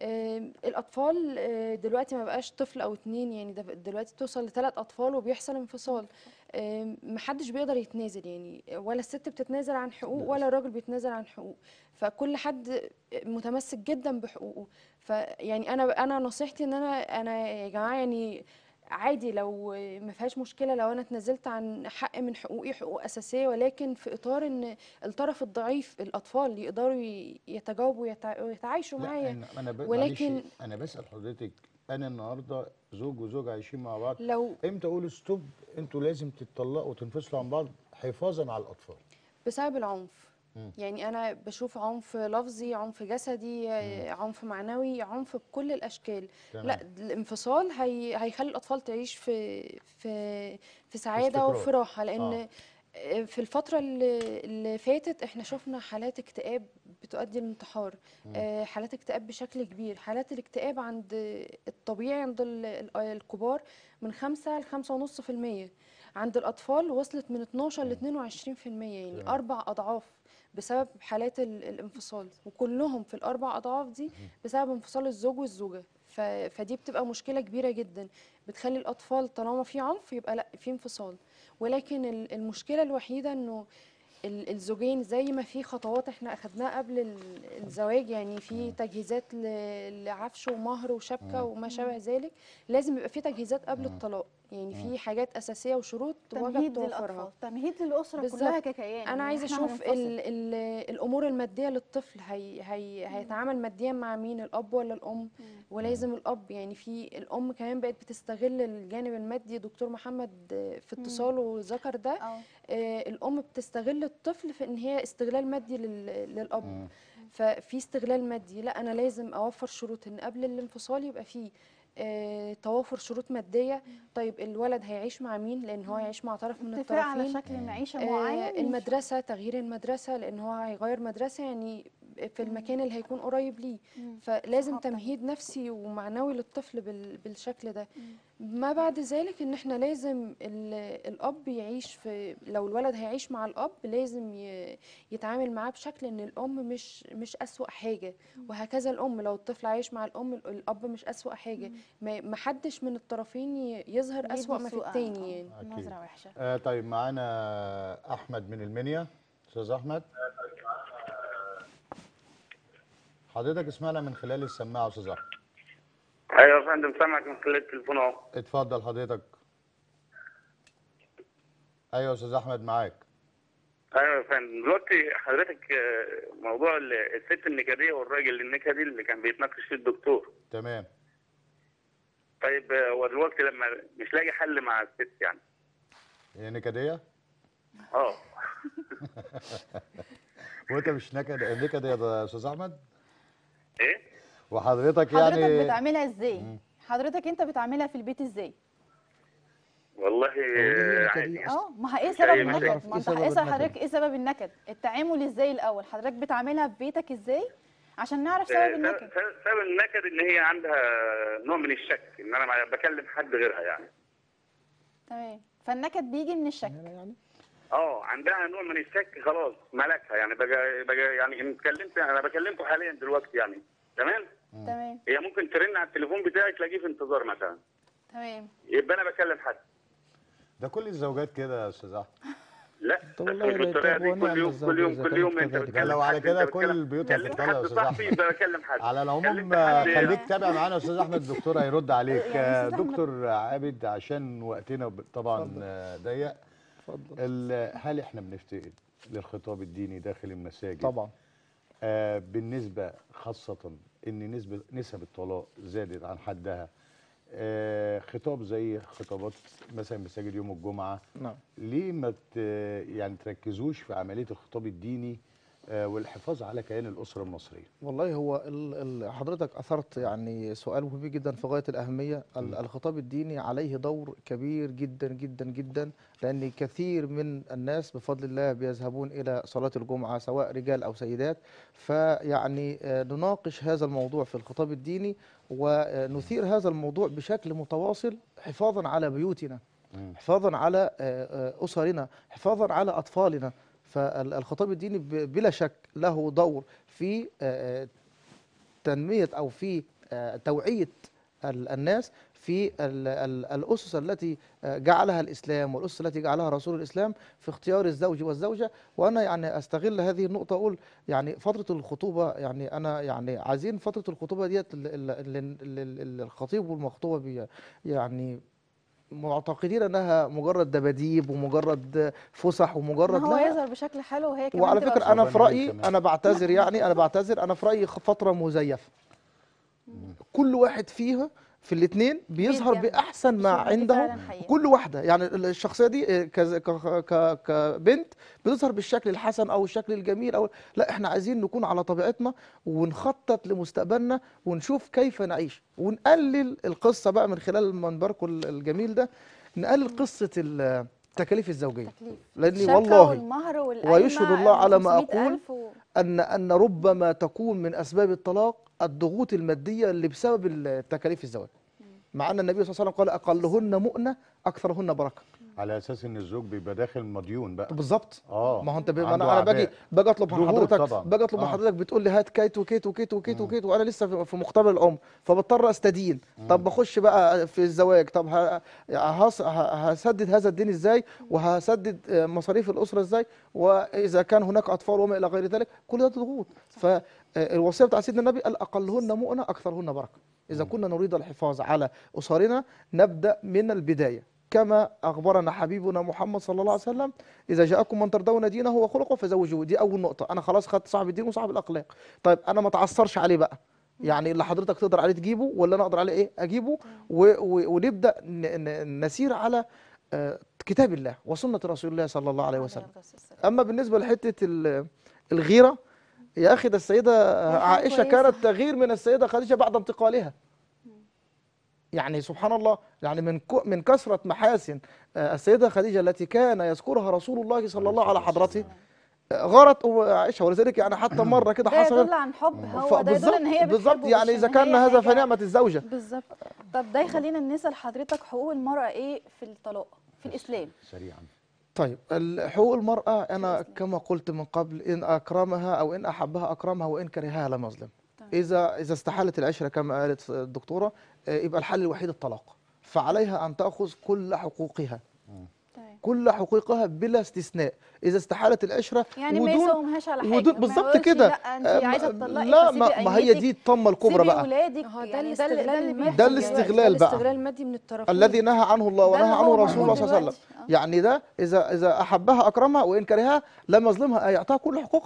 S3: الاطفال آه، دلوقتي ما بقاش طفل او اتنين يعني ده دلوقتي بتوصل لثلاث اطفال وبيحصل انفصال آه، محدش بيقدر يتنازل يعني ولا الست بتتنازل عن حقوق ولا الراجل بيتنازل عن حقوق فكل حد متمسك جدا بحقوقه فيعني انا انا نصيحتي ان انا انا يا جماعه يعني عادي لو ما فيهاش مشكله لو انا اتنازلت عن حق من حقوقي حقوق اساسيه ولكن في اطار ان الطرف الضعيف الاطفال يقدروا ي- يتجاوبوا ويتع- ويتعايشوا
S1: لا
S3: معايا
S1: انا انا ب...
S3: ولكن-
S1: معلش انا بسال حضرتك انا النهارده زوج وزوجه عايشين مع بعض
S3: لو
S1: امتى اقول ستوب انتوا لازم تتطلقوا وتنفصلوا عن بعض حفاظا على الاطفال
S3: بسبب العنف
S1: مم.
S3: يعني انا بشوف عنف لفظي عنف جسدي آه، عنف معنوي عنف بكل الاشكال
S1: تمام.
S3: لا الانفصال هي هيخلي الاطفال تعيش في في في سعاده
S1: استقرار.
S3: وفي راحه لان
S1: آه.
S3: آه، في الفترة اللي اللي فاتت احنا شفنا حالات اكتئاب بتؤدي للانتحار آه، حالات اكتئاب بشكل كبير حالات الاكتئاب عند الطبيعي عند ال- ال- الكبار من خمسة لخمسة ونص في المية عند الأطفال وصلت من 12 ل 22 في المية يعني
S1: تمام.
S3: أربع أضعاف بسبب حالات ال- الانفصال وكلهم في الأربع أضعاف دي بسبب انفصال الزوج والزوجة ف... فدي بتبقى مشكلة كبيرة جدا بتخلي الأطفال طالما في عنف يبقى لا في انفصال ولكن ال- المشكلة الوحيدة إنه ال- الزوجين زي ما في خطوات احنا اخدناها قبل ال- الزواج يعني في تجهيزات ل- لعفش ومهر وشبكه وما شابه ذلك لازم يبقى في تجهيزات قبل الطلاق يعني في حاجات اساسيه وشروط واجب
S4: تمهيد
S3: توفرها
S4: للاطفال تمهيد للاسره
S3: بالظبط.
S4: كلها ككيان
S3: انا
S4: إن
S3: عايزه
S4: إحنا
S3: اشوف
S4: هننفصل.
S3: ال ال الامور الماديه للطفل هي هي هيتعامل ماديا مع مين الاب ولا الام ولازم الاب يعني في الام كمان بقت بتستغل الجانب المادي دكتور محمد آه، في اتصاله ذكر ده
S4: اه
S3: آه، الام بتستغل الطفل في ان هي استغلال مادي لل- للاب ففي استغلال مادي لا انا لازم اوفر شروط ان قبل الانفصال يبقى في آه، توافر شروط ماديه طيب الولد هيعيش مع مين لان هو هيعيش مع طرف من
S4: اتفاق على
S3: الطرفين
S4: شكل معيشه
S3: آه،
S4: معين يمشي.
S3: المدرسه تغيير المدرسه لان هو هيغير مدرسه يعني في المكان اللي هيكون قريب ليه فلازم
S4: صحاب تانية.
S3: تمهيد نفسي ومعنوي للطفل بال- بالشكل ده ما بعد ذلك ان احنا لازم ال- الاب يعيش في لو الولد هيعيش مع الاب لازم ي- يتعامل معاه بشكل ان الام مش مش اسوأ حاجه وهكذا الام لو الطفل عايش مع الام ال- الاب مش اسوأ حاجه ما ما حدش من الطرفين ي- يظهر
S4: يدي
S3: اسوأ ما في
S4: سوء-
S3: التاني
S4: آه،
S3: يعني
S1: أكيد.
S4: نظره وحشه
S1: آه طيب معانا احمد من المنيا استاذ احمد حضرتك اسمعنا من خلال السماعه يا استاذ احمد
S6: ايوه يا فندم سامعك من خلال التليفون اهو
S1: اتفضل حضرتك ايوه يا استاذ احمد معاك
S6: ايوه يا فندم دلوقتي حضرتك آه، موضوع ال- الست النكديه والراجل النكدي اللي كان بيتناقش فيه الدكتور
S1: تمام
S6: طيب آه، هو دلوقتي لما مش لاقي حل مع الست يعني
S1: هي نكديه
S6: اه
S1: وانت مش نكد نكد يا استاذ احمد
S6: ايه
S1: وحضرتك
S4: حضرتك
S1: يعني
S4: بتعملها ازاي حضرتك انت بتعملها في البيت ازاي
S6: والله
S2: والله
S6: عادي
S2: الكريم.
S6: يعني.
S4: اه ما هي ايه
S6: مش
S4: سبب
S6: أي
S4: النكد
S6: مشاكل.
S4: ما
S2: إيه
S4: انت
S2: سبب
S4: اسال
S2: النكد؟
S4: حضرتك ايه سبب النكد التعامل ازاي الاول حضرتك بتعاملها في بيتك ازاي عشان نعرف سبب
S6: آه،
S4: النكد
S6: سبب سبب النكد ان هي عندها نوع من الشك ان انا ما بكلم حد غيرها يعني
S4: تمام فالنكد بيجي من الشك
S2: يعني
S6: اه عندها نوع من الشك خلاص ملكها يعني بقى, بقى يعني ان اتكلمت انا بكلمكم حاليا دلوقتي يعني تمام
S4: تمام
S6: هي ممكن ترن على التليفون بتاعي تلاقيه في انتظار مثلا
S4: تمام
S6: يبقى انا بكلم حد
S1: ده كل الزوجات كده يا استاذ احمد
S6: لا
S2: طب
S6: بس
S2: والله
S6: مش
S2: لا
S6: بالطريقه دي
S2: يتوب ونعم
S6: كل يوم
S2: الزوج
S6: كل يوم
S2: إذا
S6: كل
S2: كانت
S6: يوم انت
S2: كذلك.
S6: بتكلم
S1: لو على
S6: حد،
S1: كده
S6: أنت
S1: كل
S6: بتكلم-
S1: البيوت
S6: كلمت
S1: هتفضل يا
S6: حد
S1: أستاذ
S6: صاحبي
S1: أحمد.
S6: يبقى بكلم حد
S1: على العموم
S6: كلمت حد-
S1: خليك تابع معانا يا استاذ احمد الدكتور هيرد عليك
S4: يعني
S1: آه،
S4: أستاذ أحمد-
S1: دكتور عابد عشان وقتنا ب- طبعا
S2: اتفضل.
S1: آه، ضيق
S2: اتفضل
S1: ال- هل احنا بنفتقد للخطاب الديني داخل المساجد
S2: طبعا
S1: آه بالنسبه خاصه ان نسبه نسب الطلاق زادت عن حدها آه خطاب زي خطابات مثلا مساجد يوم الجمعه
S2: نعم
S1: ليه ما ت- يعني تركزوش في عمليه الخطاب الديني آه والحفاظ على كيان الاسره المصريه
S2: والله هو ال ال حضرتك اثرت يعني سؤال مهم جدا في غايه الاهميه ال- الخطاب الديني عليه دور كبير جدا جدا جدا لان كثير من الناس بفضل الله بيذهبون الى صلاه الجمعه سواء رجال او سيدات فيعني آه، نناقش هذا الموضوع في الخطاب الديني ونثير هذا الموضوع بشكل متواصل حفاظا على بيوتنا
S1: مم.
S2: حفاظا على آه، آه، اسرنا حفاظا على اطفالنا فالخطاب الديني ب- بلا شك له دور في آه، آه، تنميه او في آه، توعيه ال- الناس في ال- ال- الاسس التي آه، جعلها الاسلام والاسس التي جعلها رسول الاسلام في اختيار الزوج والزوجه وانا يعني استغل هذه النقطه اقول يعني فتره الخطوبه يعني انا يعني عايزين فتره الخطوبه ديت ال- ال- ال- ال- ال- الخطيب والمخطوبه بي- يعني معتقدين انها مجرد دباديب ومجرد فسح ومجرد
S4: ان هو
S2: لا
S4: يظهر بشكل حلو وهي كمان
S2: وعلى
S4: تبقى
S2: فكره
S4: بشكل-
S2: انا في
S1: ربنا
S2: رايي
S1: يكرمك.
S2: انا بعتذر يعني انا بعتذر انا في رايي خ- فتره مزيفه كل واحد فيها في الاثنين بيظهر
S4: بيدي
S2: باحسن ما
S4: الصورة دي
S2: عنده
S4: فعلاً حقيقة.
S2: كل واحده يعني ال- الشخصيه دي آه، كز- ك- ك- كبنت بتظهر بالشكل الحسن او الشكل الجميل او لا احنا عايزين نكون على طبيعتنا ونخطط لمستقبلنا ونشوف كيف نعيش ونقلل القصه بقى من خلال منبركم ال- الجميل ده نقلل قصه ال- التكاليف الزوجيه
S4: تكليف
S2: لاني
S4: الشبكة
S2: والله
S4: والمهر والقايمة
S2: ويشهد الله على ما
S4: 500,000 و...
S2: ان ان ربما تكون من اسباب الطلاق الضغوط الماديه اللي بسبب التكاليف الزواج مع ان النبي صلى الله عليه وسلم قال اقلهن مؤنه اكثرهن بركه
S1: على اساس ان الزوج بيبقى داخل مديون بقى
S2: بالظبط
S1: اه
S2: ما هو انت ب... ما
S1: عنده
S2: انا انا باجي
S1: أعباء.
S2: باجي اطلب من
S1: ضغوط
S2: حضرتك
S1: طبعاً.
S2: باجي اطلب من
S1: آه.
S2: حضرتك بتقول لي هات كيت وكيت وكيت وكيت وكيت وانا لسه في- في مقتبل العمر فبضطر استدين طب بخش بقى في الزواج طب ه... هص... ه- هسدد هذا الدين ازاي وهسدد آه، مصاريف الاسره ازاي واذا كان هناك اطفال وما الى غير ذلك كل ده ضغوط فالوصيه بتاع سيدنا النبي قال اقلهن مؤنه اكثرهن بركه اذا كنا نريد الحفاظ على اسرنا نبدا من البدايه كما اخبرنا حبيبنا محمد صلى الله عليه وسلم اذا جاءكم من ترضون دينه وخلقه فزوجوه دي اول نقطه انا خلاص خدت صاحب الدين وصاحب الاخلاق طيب انا ما اتعثرش عليه بقى يعني اللي حضرتك تقدر عليه تجيبه ولا انا اقدر عليه ايه اجيبه و و ونبدا ن ن نسير على آه، كتاب الله وسنه رسول الله صلى الله عليه وسلم اما بالنسبه لحته ال- الغيره يا اخي ده السيده
S4: حاجة
S2: عائشه
S4: كويسة.
S2: كانت تغير من السيده خديجه بعد انتقالها يعني سبحان الله يعني من كو- من كثره محاسن آه، السيده خديجه التي كان يذكرها رسول الله صلى الله على حضرته آه، غارت أم عائشه ولذلك يعني حتى مره كده
S4: ده
S2: حصل
S4: يدل عن حب هو ده يدل ان هي
S2: بالظبط
S4: بتحبه
S2: يعني
S4: مش
S2: اذا
S4: إن
S2: كان
S4: هي
S2: هذا
S4: حاجة-
S2: فنعمه الزوجه
S4: بالظبط طب ده يخلينا نسال حضرتك حقوق المراه ايه في الطلاق في الاسلام
S1: سريعا
S2: طيب ال- حقوق المرأة أنا كما قلت من قبل إن أكرمها أو إن أحبها أكرمها وإن كرهها لم يظلم إذا إذا استحالت العشرة كما قالت الدكتورة آه، يبقى الحل الوحيد الطلاق فعليها أن تأخذ كل حقوقها
S4: تمام
S2: كل حقوقها بلا استثناء إذا استحالت العشرة
S4: يعني ما
S2: ودون
S4: يساومهاش على حاجه
S2: ودون
S4: ما
S2: بالظبط
S4: يقولش
S2: كده
S4: لا انت
S2: آه،
S4: عايزه
S2: ما-
S4: تطلقي
S2: لا
S4: فسيبي
S2: ما, ما هي
S4: عيلتك،
S2: دي الطمة الكبرى
S4: سيبي
S2: بقى
S4: ولادك
S3: هو ده
S4: يعني ده اللي- ده اللي
S3: الاستغلال
S4: بيحصل
S3: المادي
S2: ده
S4: دلوقتي.
S2: الاستغلال بقى.
S3: الاستغلال المادي من الطرفين
S2: الذي نهى عنه الله
S4: ده
S2: ونهى
S4: اللي
S2: عنه
S4: هو
S2: رسول الله
S4: موجود
S2: صلى الله عليه وسلم
S4: دلوقتي. آه.
S2: يعني ده إذا إذا أحبها أكرمها وإن كرهها لم يظلمها يعطيها كل حقوقها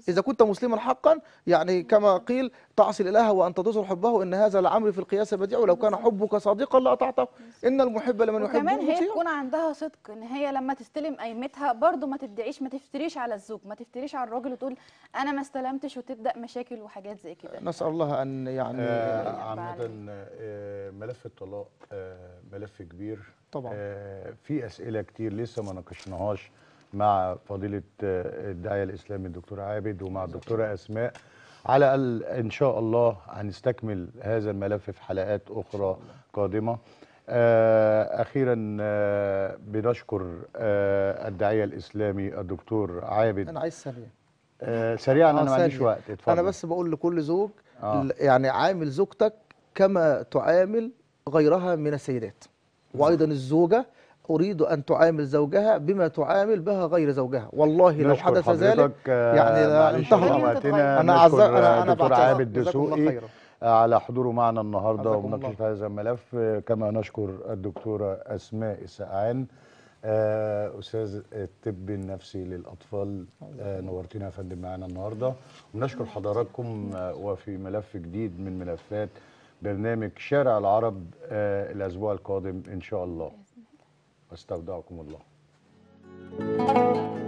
S2: إذا كنت مسلما حقا يعني كما قيل تعصي الإله وأنت تظهر حبه إن هذا العمر في القياس بديع ولو كان حبك صادقا لأطعته إن المحب لمن يحبه
S4: وكمان هي
S2: مطيع
S4: تكون عندها صدق ان هي لما تستلم قيمتها برضو ما تدعيش ما تفتريش على الزوج ما تفتريش على الراجل وتقول انا ما استلمتش وتبدا مشاكل وحاجات زي كده
S2: نسأل الله أن يعني
S1: آه،
S4: يرجع
S1: عامة
S4: عليه.
S1: آه، ملف الطلاق آه، ملف كبير
S2: طبعا.
S1: آه، في أسئلة كتير لسه ما ناقشناهاش مع فضيلة آه، الداعية الإسلامي الدكتور عابد ومع الدكتورة أسماء على الأقل إن شاء الله هنستكمل هذا الملف في حلقات أخرى قادمة آه، أخيرا آه، بنشكر آه، الداعية الإسلامي الدكتور عابد
S2: أنا عايز ثانية
S1: آه، سريعا
S2: آه،
S1: أنا ما عنديش
S2: ثانية.
S1: وقت اتفضل
S2: أنا بس بقول لكل زوج
S1: آه.
S2: ل- يعني عامل زوجتك كما تعامل غيرها من السيدات وأيضا الزوجة أريد أن تعامل زوجها بما تعامل بها غير زوجها والله لو
S1: نشكر
S2: حدث ذلك
S1: حضرتك، آه،
S2: يعني لا
S1: معلش
S2: انتهى
S1: عشان
S2: الأمر.
S1: وقتنا
S2: أنا
S1: نشكر
S2: أعز- أنا- أنا
S1: دكتور
S2: بعتذر.
S1: عابد
S2: جزاكم الله
S1: دسوقي
S2: خيرا.
S1: على حضوره معنا النهارده
S2: جزاكم
S1: ومناقشه
S2: الله.
S1: هذا الملف آه، كما نشكر الدكتوره اسماء السقعان آه، استاذ الطب النفسي للاطفال آه، نورتنا يا فندم معانا النهارده ونشكر حضراتكم آه، وفي ملف جديد من ملفات برنامج شارع العرب آه، الاسبوع القادم ان شاء الله استودعكم الله